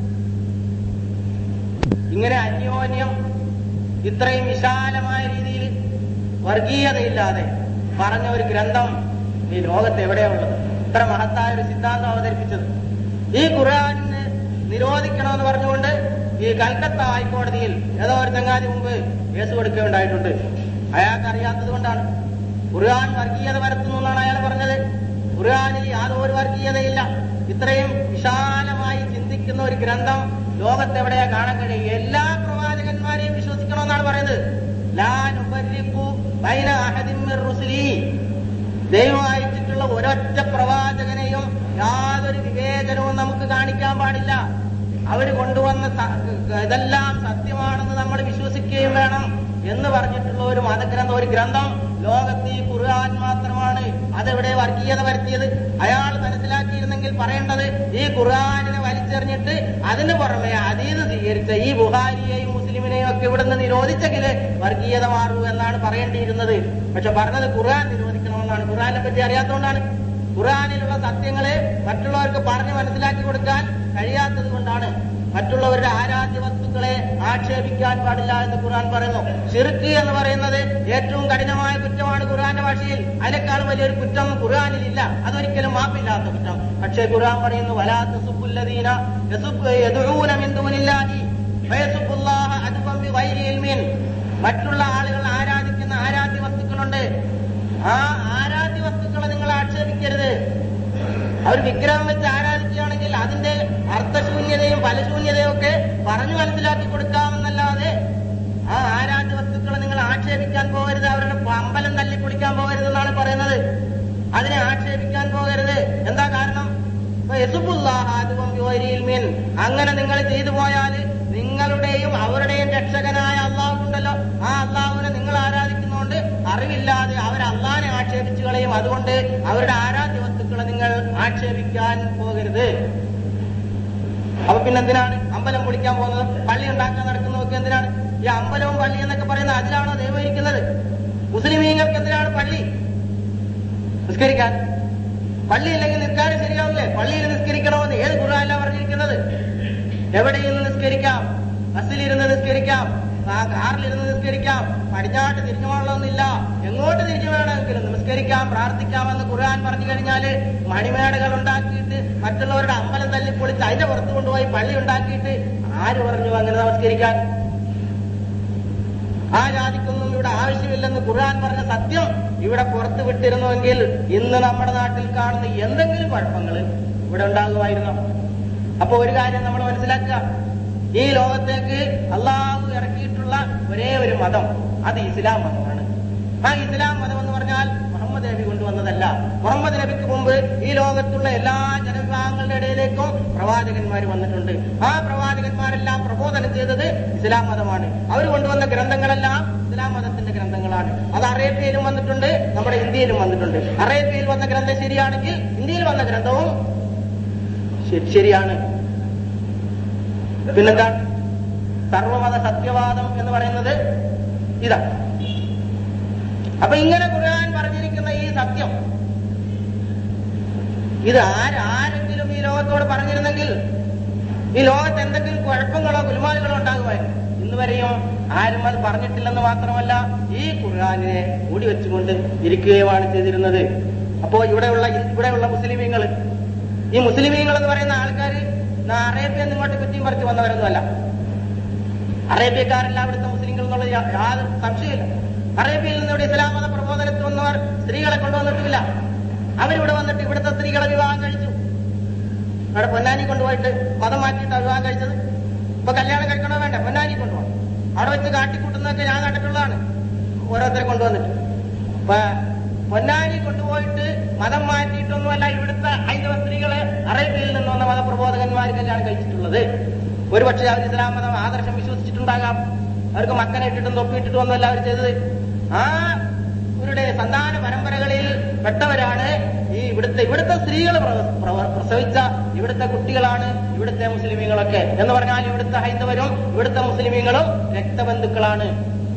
ഇങ്ങനെ അന്യോന്യം ഇത്രയും വിശാലമായ രീതിയിൽ വർഗീയതയില്ലാതെ പറഞ്ഞ ഒരു ഗ്രന്ഥം ഈ ലോകത്ത് എവിടെയാ ഉള്ളത് ഇത്ര മഹത്തായ ഒരു സിദ്ധാന്തം അവതരിപ്പിച്ചത് ഈ ഖുർആാനിനെ നിരോധിക്കണമെന്ന് പറഞ്ഞുകൊണ്ട് ഈ കൽക്കത്ത ഹൈക്കോടതിയിൽ ഏതോ ഒരു ചങ്ങാതി മുമ്പ് കേസ് കൊടുക്കുകയുണ്ടായിട്ടുണ്ട് അയാൾക്ക് അറിയാത്തത് കൊണ്ടാണ് ഖുർആൻ വർഗീയത പരത്തുന്നു എന്നാണ് അയാൾ പറഞ്ഞത് ഖുർആാനിൽ യാതൊരു വർഗീയതയില്ല ഇത്രയും വിശാലമായി ചിന്തിക്കുന്ന ഒരു ഗ്രന്ഥം ലോകത്തെവിടെയാ കാണാൻ കഴിയും എല്ലാ പ്രവാചകന്മാരെയും വിശ്വസിക്കണമെന്നാണ് പറയുന്നത് ലാ നുഫർരിഖു ബൈന അഹദിൻ മിർ റുസുലി ദൈവം അയച്ചിട്ടുള്ള ഒരൊറ്റ പ്രവാചകനെയും യാതൊരു വിവേചനവും നമുക്ക് കാണിക്കാൻ പാടില്ല അവർ കൊണ്ടുവന്ന സ- ഇതെല്ലാം സത്യമാണെന്ന് നമ്മൾ വിശ്വസിക്കുകയും വേണം എന്ന് പറഞ്ഞിട്ടുള്ള ഒരു മതഗ്രന്ഥം ഒരു ഗ്രന്ഥം ലോകത്ത് ഈ ഖുർആൻ മാത്രമാണ് അതെവിടെ വർഗീയത വരുത്തിയത് അയാൾ മനസ്സിലാക്കിയിരുന്നെങ്കിൽ പറയേണ്ടത് ഈ ഖുർആാനിനെ വലിച്ചെറിഞ്ഞിട്ട് അതിന് പുറമെ അതീത് സ്വീകരിച്ച ഈ ബുഹാരിയെയും മുസ്ലിമിനെയും ഒക്കെ ഇവിടുന്ന് നിരോധിച്ചെങ്കില് വർഗീയത മാറൂ എന്നാണ് പറയേണ്ടിയിരുന്നത് പക്ഷെ പറഞ്ഞത് ഖുർആൻ നിരോധിക്കണമെന്നാണ് ഖുർആനെ പറ്റി അറിയാത്തതുകൊണ്ടാണ് ഖുർആനിലുള്ള സത്യങ്ങളെ മറ്റുള്ളവർക്ക് പറഞ്ഞു മനസ്സിലാക്കി കൊടുക്കാൻ കഴിയാത്തത് കൊണ്ടാണ് മറ്റുള്ളവരുടെ ആരാധ്യ വസ്തുക്കളെ ആക്ഷേപിക്കാൻ പാടില്ല എന്ന് ഖുർആൻ പറയുന്നു ഷിർക്ക് എന്ന് പറയുന്നത് ഏറ്റവും കഠിനമായ കുറ്റമാണ് ഖുർആന്റെ ഭാഷയിൽ അതിനേക്കാളും വലിയൊരു കുറ്റം ഖുർആനിലില്ല അതൊരിക്കലും മാപ്പില്ലാത്ത കുറ്റം പക്ഷേ ഖുർആൻ പറയുന്നു വലാത്ത സുബുല്ലദീന യദുഊന മിൻ ദൂനില്ലാഹി ഫയസുബ്ബുല്ലാഹ അദ്വൻ ബിഗൈരി ഇൽമിൻ മറ്റുള്ള ആളുകൾ ആരാധിക്കുന്ന ആരാധ്യ വസ്തുക്കളുണ്ട് ആ ആരാധ്യ വസ്തുക്കളെ നിങ്ങൾ ആക്ഷേപിക്കരുത് അവർ വിഗ്രഹം വെച്ച് ആരാധിക്കുകയാണെങ്കിൽ അതിന്റെ അർത്ഥശൂന്യതയും ഫലശൂന്യതയും ഒക്കെ പറഞ്ഞു മനസ്സിലാക്കി കൊടുക്കാമെന്നല്ലാതെ ആ ആരാധ്യ വസ്തുക്കളെ നിങ്ങൾ ആക്ഷേപിക്കാൻ പോകരുത് അവരുടെ അമ്പലം തല്ലി കുടിക്കാൻ പോകരുത് എന്നാണ് പറയുന്നത് അതിനെ ആക്ഷേപിക്കാൻ പോകരുത് എന്താ കാരണം ഇപ്പൊ യസുബുല്ലാഹാദുവം ബിഗൈരി ഇൽമിൻ. അങ്ങനെ നിങ്ങൾ ചെയ്തു പോയാൽ നിങ്ങളുടെയും അവരുടെയും രക്ഷകനായ അള്ളാഹു ഉണ്ടല്ലോ ആ അള്ളാഹുവിനെ നിങ്ങൾ ആരാധിക്കുന്നതുകൊണ്ട് അറിവില്ലാതെ അവർ അള്ളാഹിനെ ആക്ഷേപിച്ചു കളയും അതുകൊണ്ട് അവരുടെ ആരാധ്യ വസ്തുക്കളെ നിങ്ങൾ ആക്ഷേപിക്കാൻ പോകരുത് അപ്പൊ പിന്നെന്തിനാണ് അമ്പലം പൊളിക്കാൻ പോകുന്നത് പള്ളി ഉണ്ടാക്കാൻ നടക്കുന്നതൊക്കെ എന്തിനാണ് ഈ അമ്പലവും പള്ളി എന്നൊക്കെ പറയുന്നത് അതിലാണോ ദൈവം ഇരിക്കുന്നത് മുസ്ലിമീങ്ങൾക്ക് എന്തിനാണ് പള്ളി നിസ്കരിക്കാൻ പള്ളി ഇല്ലെങ്കിൽ നിസ്കാരം ശരിയാവില്ലേ പള്ളിയിൽ നിസ്കരിക്കണമെന്ന് ഏത് ഖുർആനില പറഞ്ഞിരിക്കുന്നത് എവിടെ ഇരുന്ന് നിസ്കരിക്കാം ബസ്സിലിരുന്ന് നിസ്കരിക്കാം ആ കാറിലിരുന്ന് നിസ്കരിക്കാം പടിഞ്ഞാട്ട് തിരിഞ്ഞു പോകണമെന്നില്ല എങ്ങോട്ട് തിരിഞ്ഞു വേണമെങ്കിലും നമസ്കരിക്കാം പ്രാർത്ഥിക്കാമെന്ന് ഖുർആൻ പറഞ്ഞു കഴിഞ്ഞാല് മണിമേടകൾ ഉണ്ടാക്കിയിട്ട് മറ്റുള്ളവരുടെ അമ്പലം തല്ലിപ്പൊളിച്ച് അതിന്റെ പുറത്ത് കൊണ്ടുപോയി പള്ളി ഉണ്ടാക്കിയിട്ട് ആര് പറഞ്ഞു അങ്ങനെ നമസ്കരിക്കാൻ ആ ജാതിക്കൊന്നും ഇവിടെ ആവശ്യമില്ലെന്ന് ഖുർആൻ പറഞ്ഞ സത്യം ഇവിടെ പുറത്തു വിട്ടിരുന്നുവെങ്കിൽ ഇന്ന് നമ്മുടെ നാട്ടിൽ കാണുന്ന എന്തെങ്കിലും കുഴപ്പങ്ങൾ ഇവിടെ ഉണ്ടാകുമായിരുന്നു അപ്പൊ ഒരു കാര്യം നമ്മൾ മനസ്സിലാക്കുക ഈ ലോകത്തേക്ക് അള്ളാഹു ഇറക്കിയിട്ടുള്ള ഒരേ ഒരു മതം അത് ഇസ്ലാം മതമാണ് ആ ഇസ്ലാം മതം എന്ന് പറഞ്ഞാൽ മുഹമ്മദ് നബി കൊണ്ടുവന്നതല്ല മുഹമ്മദ് നബിക്ക് മുമ്പ് ഈ ലോകത്തുള്ള എല്ലാ ജനവിഭാഗങ്ങളുടെ ഇടയിലേക്കും പ്രവാചകന്മാർ വന്നിട്ടുണ്ട് ആ പ്രവാചകന്മാരെല്ലാം പ്രബോധനം ചെയ്തത് ഇസ്ലാം മതമാണ് അവർ കൊണ്ടുവന്ന ഗ്രന്ഥങ്ങളെല്ലാം ഇസ്ലാം മതത്തിന്റെ ഗ്രന്ഥങ്ങളാണ് അത് അറേബ്യയിലും വന്നിട്ടുണ്ട് നമ്മുടെ ഇന്ത്യയിലും വന്നിട്ടുണ്ട് അറേബ്യയിൽ വന്ന ഗ്രന്ഥം ശരിയാണെങ്കിൽ ഇന്ത്യയിൽ വന്ന ഗ്രന്ഥവും ശരി- ശരിയാണ് പിന്നെന്താണ് സർവമത സത്യവാദം എന്ന് പറയുന്നത് ഇതാണ് അപ്പൊ ഇങ്ങനെ ഖുർആൻ പറഞ്ഞിരിക്കുന്ന ഈ സത്യം ഇത് ആര് ആരെങ്കിലും ഈ ലോകത്തോട് പറഞ്ഞിരുന്നെങ്കിൽ ഈ ലോകത്ത് എന്തെങ്കിലും കുഴപ്പങ്ങളോ ഗുലുമാലുകളോ ഉണ്ടാകുമായിരുന്നു ഇന്ന് വരെയും ആരും അത് പറഞ്ഞിട്ടില്ലെന്ന് മാത്രമല്ല ഈ ഖുർആാനിനെ മൂടി വെച്ചുകൊണ്ട് ഇരിക്കുകയുമാണ് ചെയ്തിരുന്നത് അപ്പോ ഇവിടെയുള്ള ഇവിടെയുള്ള മുസ്ലിമീങ്ങൾ ഈ മുസ്ലിമീങ്ങൾ എന്ന് പറയുന്ന ആൾക്കാർ അറേബ്യ ഇങ്ങോട്ട് കുറ്റിയും പറിച്ച് വന്നവരൊന്നുമല്ല അറേബ്യക്കാരല്ല അവിടുത്തെ മുസ്ലിങ്ങൾ എന്നുള്ള യാ- യാതൊരു സംശയമില്ല അറേബ്യയിൽ നിന്ന് ഇവിടെ ഇസ്ലാം മത പ്രബോധനത്തിൽ വന്നവർ സ്ത്രീകളെ കൊണ്ടുവന്നിട്ടില്ല അവരിവിടെ വന്നിട്ട് ഇവിടുത്തെ സ്ത്രീകളെ വിവാഹം കഴിച്ചു അവിടെ പൊന്നാനി കൊണ്ടുപോയിട്ട് മതം മാറ്റിയിട്ട് വിവാഹം കഴിച്ചത് ഇപ്പൊ കല്യാണം കഴിക്കണോ വേണ്ട പൊന്നാനി കൊണ്ടുപോകണം അവിടെ വെച്ച് കാട്ടിക്കൂട്ടുന്നതൊക്കെ ഞാൻ കണ്ടിട്ടുള്ളതാണ് ഓരോരുത്തരെ കൊണ്ടുവന്നിട്ട് അപ്പൊ പൊന്നാനി കൊണ്ടുപോയിട്ട് മതം മാറ്റിയിട്ടൊന്നുമല്ല ഇവിടുത്തെ ഹൈന്ദവ സ്ത്രീകളെ അറേബ്യയിൽ നിന്ന് വന്ന മതപ്രബോധകന്മാർ കല്യാണം കഴിച്ചിട്ടുള്ളത് ഒരുപക്ഷെ അവർ ഇസ്ലാം മതം ആദർശം വിശ്വസിച്ചിട്ടുണ്ടാകാം അവർക്ക് മക്കനെ ഇട്ടിട്ടും തൊപ്പിയിട്ടിട്ടും ഒന്നുമല്ല അവർ ചെയ്തത് ആ ഇവരുടെ സന്താന പരമ്പരകളിൽ പെട്ടവരാണ് ഈ ഇവിടുത്തെ ഇവിടുത്തെ സ്ത്രീകൾ പ്രവ- പ്രവ- പ്രസവിച്ച ഇവിടുത്തെ കുട്ടികളാണ് ഇവിടുത്തെ മുസ്ലിമീങ്ങളൊക്കെ എന്ന് പറഞ്ഞാൽ ഇവിടുത്തെ ഹൈന്ദവരും ഇവിടുത്തെ മുസ്ലിമീങ്ങളും രക്തബന്ധുക്കളാണ്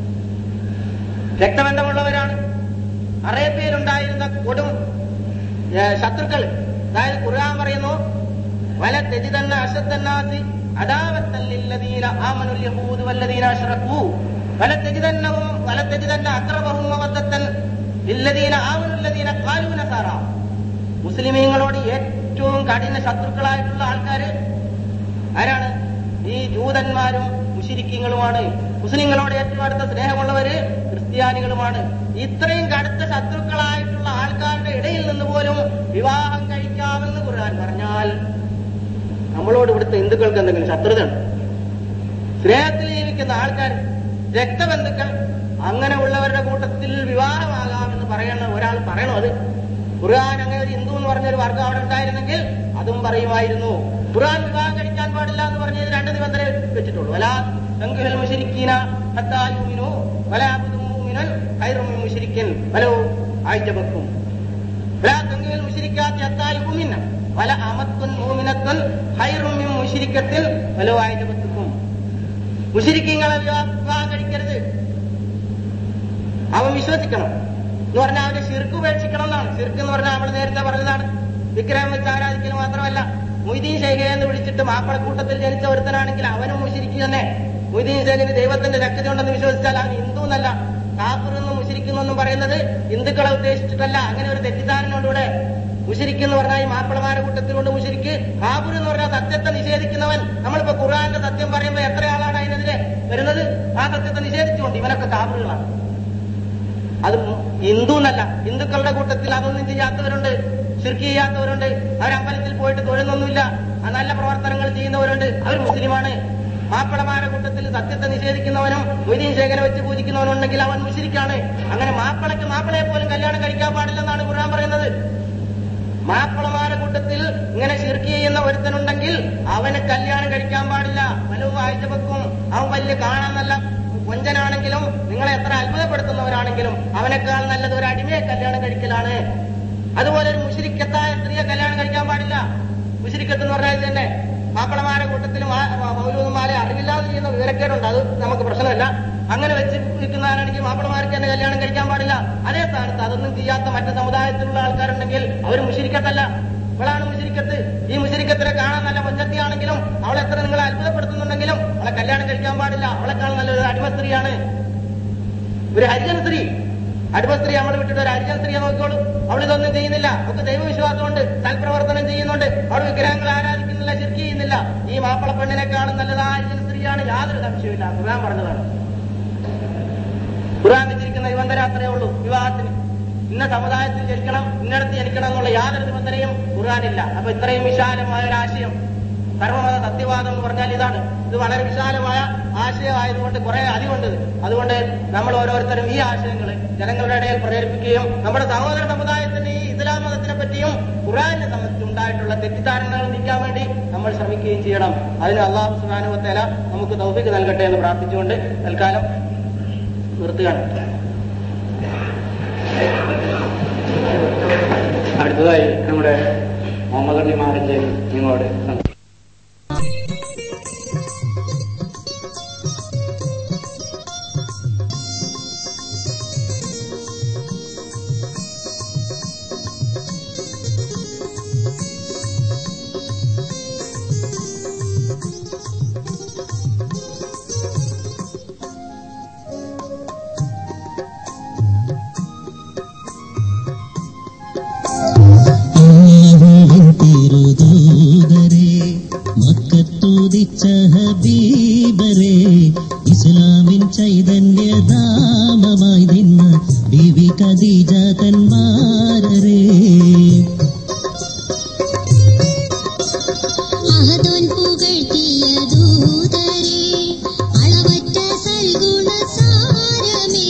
രക്തബന്ധമുള്ളവരാണ് അറേബ്യയിലുണ്ടായിരുന്ന കൊടും ഏ, ശത്രുക്കൾ അതായത് ഖുർആൻ പറയുന്നു വല തെജിതന്ന അശത്തന്നാസി അദാവത്തല്ലില്ലദീന ആമനുൽ യഹൂദ് വല്ലദീന അശ്റകൂ വല തെജിതന്നവും വല തെജിതന്ന അക്രമഹും മവദ്ദത്തൻ ലില്ലദീന ആമനുല്ലദീന ഖാലൂ നസാറ മുസ്ലിമീങ്ങളോട് ഏറ്റവും കഠിന ശത്രുക്കളായിട്ടുള്ള ആൾക്കാര് ആരാണ് ഈ ജൂതന്മാരും മുഷിരിക്കങ്ങളുമാണ് മുസ്ലിങ്ങളോട് ഏറ്റവും അടുത്ത സ്നേഹമുള്ളവര് ക്രിസ്ത്യാനികളുമാണ് ഇത്രയും കടുത്ത ശത്രുക്കളായിട്ടുള്ള ആൾക്കാരുടെ ഇടയിൽ നിന്ന് പോലും വിവാഹം കഴിക്കാമെന്ന് ഖുർആൻ പറഞ്ഞാൽ നമ്മളോട് ഇവിടുത്തെ ഹിന്ദുക്കൾക്ക് എന്തെങ്കിലും ശത്രുത ഉണ്ട് സ്നേഹത്തിൽ ജീവിക്കുന്ന ആൾക്കാർ രക്തബന്ധുക്കൾ അങ്ങനെ ഉള്ളവരുടെ കൂട്ടത്തിൽ വിവാഹമാകാമെന്ന് പറയണ ഒരാൾ പറയണോ അത് ഖുർആൻ അങ്ങനെ ഒരു ഹിന്ദു എന്ന് പറഞ്ഞൊരു വർഗം അവിടെ ഉണ്ടായിരുന്നെങ്കിൽ അതും പറയുമായിരുന്നു ഖുർആൻ വിവാഹം കഴിക്കാൻ പാടില്ല എന്ന് പറഞ്ഞത് രണ്ട് നിബന്ധന വെച്ചിട്ടുള്ളൂ വലാ തങ്കുഹൽ മുശരിക്കീന ഹത്താ യുമിനു വലാ അബ്ദും മുഅ്മിനൻ ഖൈറും മിൻ മുശരിക്കിൻ വലോ ആയിജബക്കും വലാ തങ്കുഹൽ മുശരിക്കാത്തി ഹത്താ യുമിന വല അമത്തുൻ മുഅ്മിനത്തുൻ ഖൈറും മിൻ മുശരിക്കത്തിൻ വലോ ആയിജബത്തുക്കും മുശരിക്കീങ്ങളെ വിവാഹം കഴിക്കരുത് അവൻ വിശ്വസിക്കണം എന്ന് പറഞ്ഞാൽ അവന്റെ ശിർക്ക് ഉപേക്ഷിക്കണം എന്നാണ് ശിർക്ക് എന്ന് പറഞ്ഞാൽ നമ്മൾ നേരത്തെ പറഞ്ഞതാണ് വിഗ്രഹം വെച്ച് ആരാധിക്കൽ മാത്രമല്ല മൊയ്തീൻ ശൈഖ എന്ന് വിളിച്ചിട്ട് മാപ്പിളക്കൂട്ടത്തിൽ ജനിച്ച ഒരുത്തനാണെങ്കിൽ അവനും മുശിരിക്ക് തന്നെ മൊയ്തീൻ ശൈഖിന് ദൈവത്തിന്റെ ശക്തി ഉണ്ടെന്ന് വിശ്വസിച്ചാൽ അവൻ ഹിന്ദു എന്നല്ല കാഫർ എന്നും മുശിരിക്കുന്നു എന്നും പറയുന്നത് ഹിന്ദുക്കളെ ഉദ്ദേശിച്ചിട്ടല്ല അങ്ങനെ ഒരു തെറ്റിദ്ധാരണയുണ്ട് ഇവിടെ മുശിരിക്ക് എന്ന് പറഞ്ഞാൽ ഈ മാപ്പിളമാരുടെ കൂട്ടത്തിലുണ്ട് മുശിരിക്ക് കാബൂർ എന്ന് പറഞ്ഞാൽ സത്യത്തെ നിഷേധിക്കുന്നവൻ നമ്മളിപ്പോ ഖുർആന്റെ സത്യം പറയുമ്പോൾ എത്ര ആളാണ് അതിനെതിരെ വരുന്നത് ആ സത്യത്തെ നിഷേധിച്ചുകൊണ്ട് ഇവനൊക്കെ കാബറുകളാണ് അത് ഹിന്ദു എന്നല്ല ഹിന്ദുക്കളുടെ കൂട്ടത്തിൽ അതൊന്നും ചെയ്യാത്തവരുണ്ട് ശിർക്ക് ചെയ്യാത്തവരുണ്ട് അവർ അമ്പലത്തിൽ പോയിട്ട് തൊഴുന്നൊന്നുമില്ല ആ നല്ല പ്രവർത്തനങ്ങൾ ചെയ്യുന്നവരുണ്ട് അവർ മുസ്ലിമാണ് മാപ്പിളമാരുടെ കൂട്ടത്തിൽ സത്യത്തെ നിഷേധിക്കുന്നവനും മൊയ്തീൻ ശേഖരം വെച്ച് പൂജിക്കുന്നവനുണ്ടെങ്കിൽ അവൻ മുസ്ലിക്കാണ് അങ്ങനെ മാപ്പിളയ്ക്ക് മാപ്പിളയെ പോലും കല്യാണം കഴിക്കാൻ പാടില്ലെന്നാണ് ഖുർആൻ പറയുന്നത് മാപ്പിളമാരുടെ കൂട്ടത്തിൽ ഇങ്ങനെ ശിർക്ക് ചെയ്യുന്ന ഒരുത്തനുണ്ടെങ്കിൽ അവന് കല്യാണം കഴിക്കാൻ പാടില്ല വലവ് വായിച്ചവക്കും അവൻ വലിയ കാണാൻ നല്ല കൊഞ്ചനാണെങ്കിലും നിങ്ങളെ എത്ര അത്ഭുതപ്പെടുത്തുന്നവരാണെങ്കിലും അവനേക്കാൾ നല്ലത് ഒരു അടിമയെ കല്യാണം കഴിക്കലാണ് അതുപോലെ ഒരു മുഷിരിക്കത്തായ സ്ത്രീയെ കല്യാണം കഴിക്കാൻ പാടില്ല മുഷിരിക്കത്ത് എന്ന് പറഞ്ഞാൽ ഇത് തന്നെ മാപ്പിളമാരെ കൂട്ടത്തിൽ മൗലൂദന്മാരെ അറിവില്ലാതെ ചെയ്യുന്ന വിവരക്കേടുണ്ട് അത് നമുക്ക് പ്രശ്നമല്ല അങ്ങനെ വെച്ച് നിൽക്കുന്നവരാണെങ്കിൽ മാപ്പിളമാർക്ക് തന്നെ കല്യാണം കഴിക്കാൻ പാടില്ല അതേ സ്ഥാനത്ത് അതൊന്നും ചെയ്യാത്ത മറ്റു സമുദായത്തിലുള്ള ആൾക്കാരുണ്ടെങ്കിൽ അവർ മുഷിരിക്കത്തല്ല ഇവളാണ് മുഷിരിക്കത്ത് ഈ മുഷിരിക്കത്തിനെ കാണാൻ നല്ല പഞ്ചത്തിയാണെങ്കിലും അവളെ എത്ര നിങ്ങളെ അത്ഭുതപ്പെടുത്തുന്നുണ്ടെങ്കിലും അവളെ കല്യാണം കഴിക്കാൻ പാടില്ല അവളെക്കാൾ നല്ലൊരു അടിമ സ്ത്രീയാണ് ഒരു ഹരിജന സ്ത്രീ അടിമ സ്ത്രീ നമ്മൾ വിട്ടിട്ട് ഒരു ഹരിജന സ്ത്രീയെ നോക്കിക്കോളൂ അവൾ ഇതൊന്നും ചെയ്യുന്നില്ല അവൾക്ക് ദൈവവിശ്വാസമുണ്ട് സൽപ്രവർത്തനം ചെയ്യുന്നുണ്ട് അവൾ വിഗ്രഹങ്ങൾ ആരാധിക്കുന്നില്ല ശിർക്ക് ചെയ്യുന്നില്ല ഈ മാപ്പിള പെണ്ണിനെക്കാളും നല്ലത് ആ ഹരിജന സ്ത്രീയാണ് യാതൊരു സംശയമില്ല ഖുർആൻ പറഞ്ഞതാണ് ഖുർആൻ വെച്ചിരിക്കുന്ന നിബന്ധന അത്രയേ ഉള്ളൂ വിവാഹത്തിന് ഇന്ന സമുദായത്തിൽ ജനിക്കണം ഇന്നടത്ത് ജനിക്കണം എന്നുള്ള യാതൊരു നിബന്ധനയും ഖുർആനില്ല അപ്പൊ ഇത്രയും വിശാലമായ ഒരു ആശയം സർവമത സത്യവാദം എന്ന് പറഞ്ഞാൽ ഇതാണ് ഇത് വളരെ വിശാലമായ ആശയമായതുകൊണ്ട് കുറെ അധികമുണ്ട് ഇത്. അതുകൊണ്ട് നമ്മൾ ഓരോരുത്തരും ഈ ആശയങ്ങൾ ജനങ്ങളുടെ ഇടയിൽ പ്രചരിപ്പിക്കുകയും നമ്മുടെ സഹോദര സമുദായത്തിന് ഈ ഇസ്ലാം മതത്തിനെ പറ്റിയും ഖുറാനെ സംബന്ധിച്ച് ഉണ്ടായിട്ടുള്ള തെറ്റിദ്ധാരണകൾ നീക്കാൻ വേണ്ടി നമ്മൾ ശ്രമിക്കുകയും ചെയ്യണം അതിന് അള്ളാഹു സുബാനുവത്തേല നമുക്ക് തൗഫിക്ക് നൽകട്ടെ എന്ന് പ്രാർത്ഥിച്ചുകൊണ്ട് തൽക്കാലം നിർത്തുകയാണ് അടുത്തതായി നമ്മുടെ മുഹമ്മദ് അലി മാരഞ്ചേരി നിങ്ങളോട് സംസാരിക്കും. അല്ലാഹുവിൻ തിരുദൂതരെ മക്കത്തുദിച്ച ഹബീബരെ ഇസ്ലാമിൻ ചൈതന്യധാമമായി നിന്ന ബിവി ഖദീജ തന്മാരരെ അഹദോൻ പുകഴ്ത്തിയ ദൂതരെ അളവറ്റ സൽഗുണ സാരമേ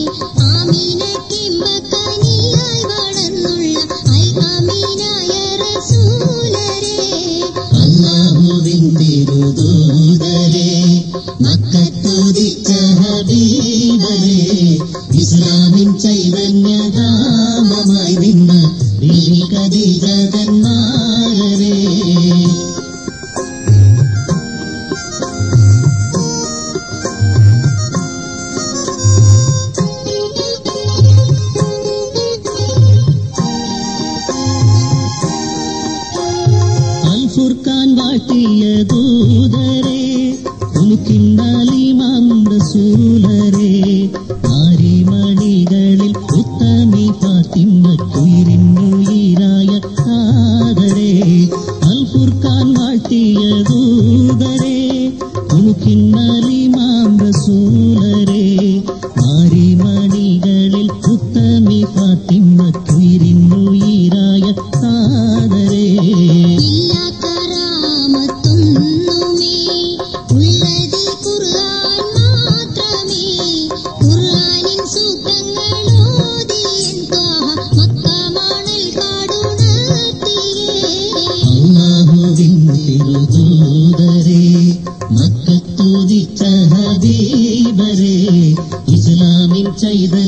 ആമീനക്കിമ്പക്കനിയായി വളർന്നുള്ള ഐ ആമീനായ റസൂലരെ അല്ലാഹുവിൻ തിരുദൂതരെ മക്കത്തുദിച്ച ഹബീബരെ ഇസ്ലാമിൻ ചൈതന്യധാമമായി നിന്ന ബിവി ഖദീജ തന്മാരരെ അൽഫുർഖാൻ വാഴ്ത്തിയ ദൂതരെ ഉമുക്കിന്നാലിമാം റസൂലരെ ആരിമണികളിൽ ഉത്തമി ഫാത്തിമക്കുയിരിന്നുയിരായ ആദരെ അൽഫുർഖാൻ വാഴ്ത്തിയ ദൂതരെ ഉമുക്കിന്നാലിമാം റസൂലരെ ആരിമണികളിൽ ഉത്തമി ഫാത്തിമക്കുയിരിന്നുയിരായ ആദരെ ഇല്ല കറാമത്തൊന്നുമേ ഉള്ളത് ഖുർആൻ മാത്രമേ ഖുർആനിൻ സൂക്തങ്ങളോതിയൻ ത്വാഹ മക്കമാണൽ കാടുണർത്തിയേ അല്ലാഹുവിൻ തിരുദൂതരെ മക്കത്തുദിച്ച ഹബീബരെ ഇസ്ലാമിൻ ചൈതന്യ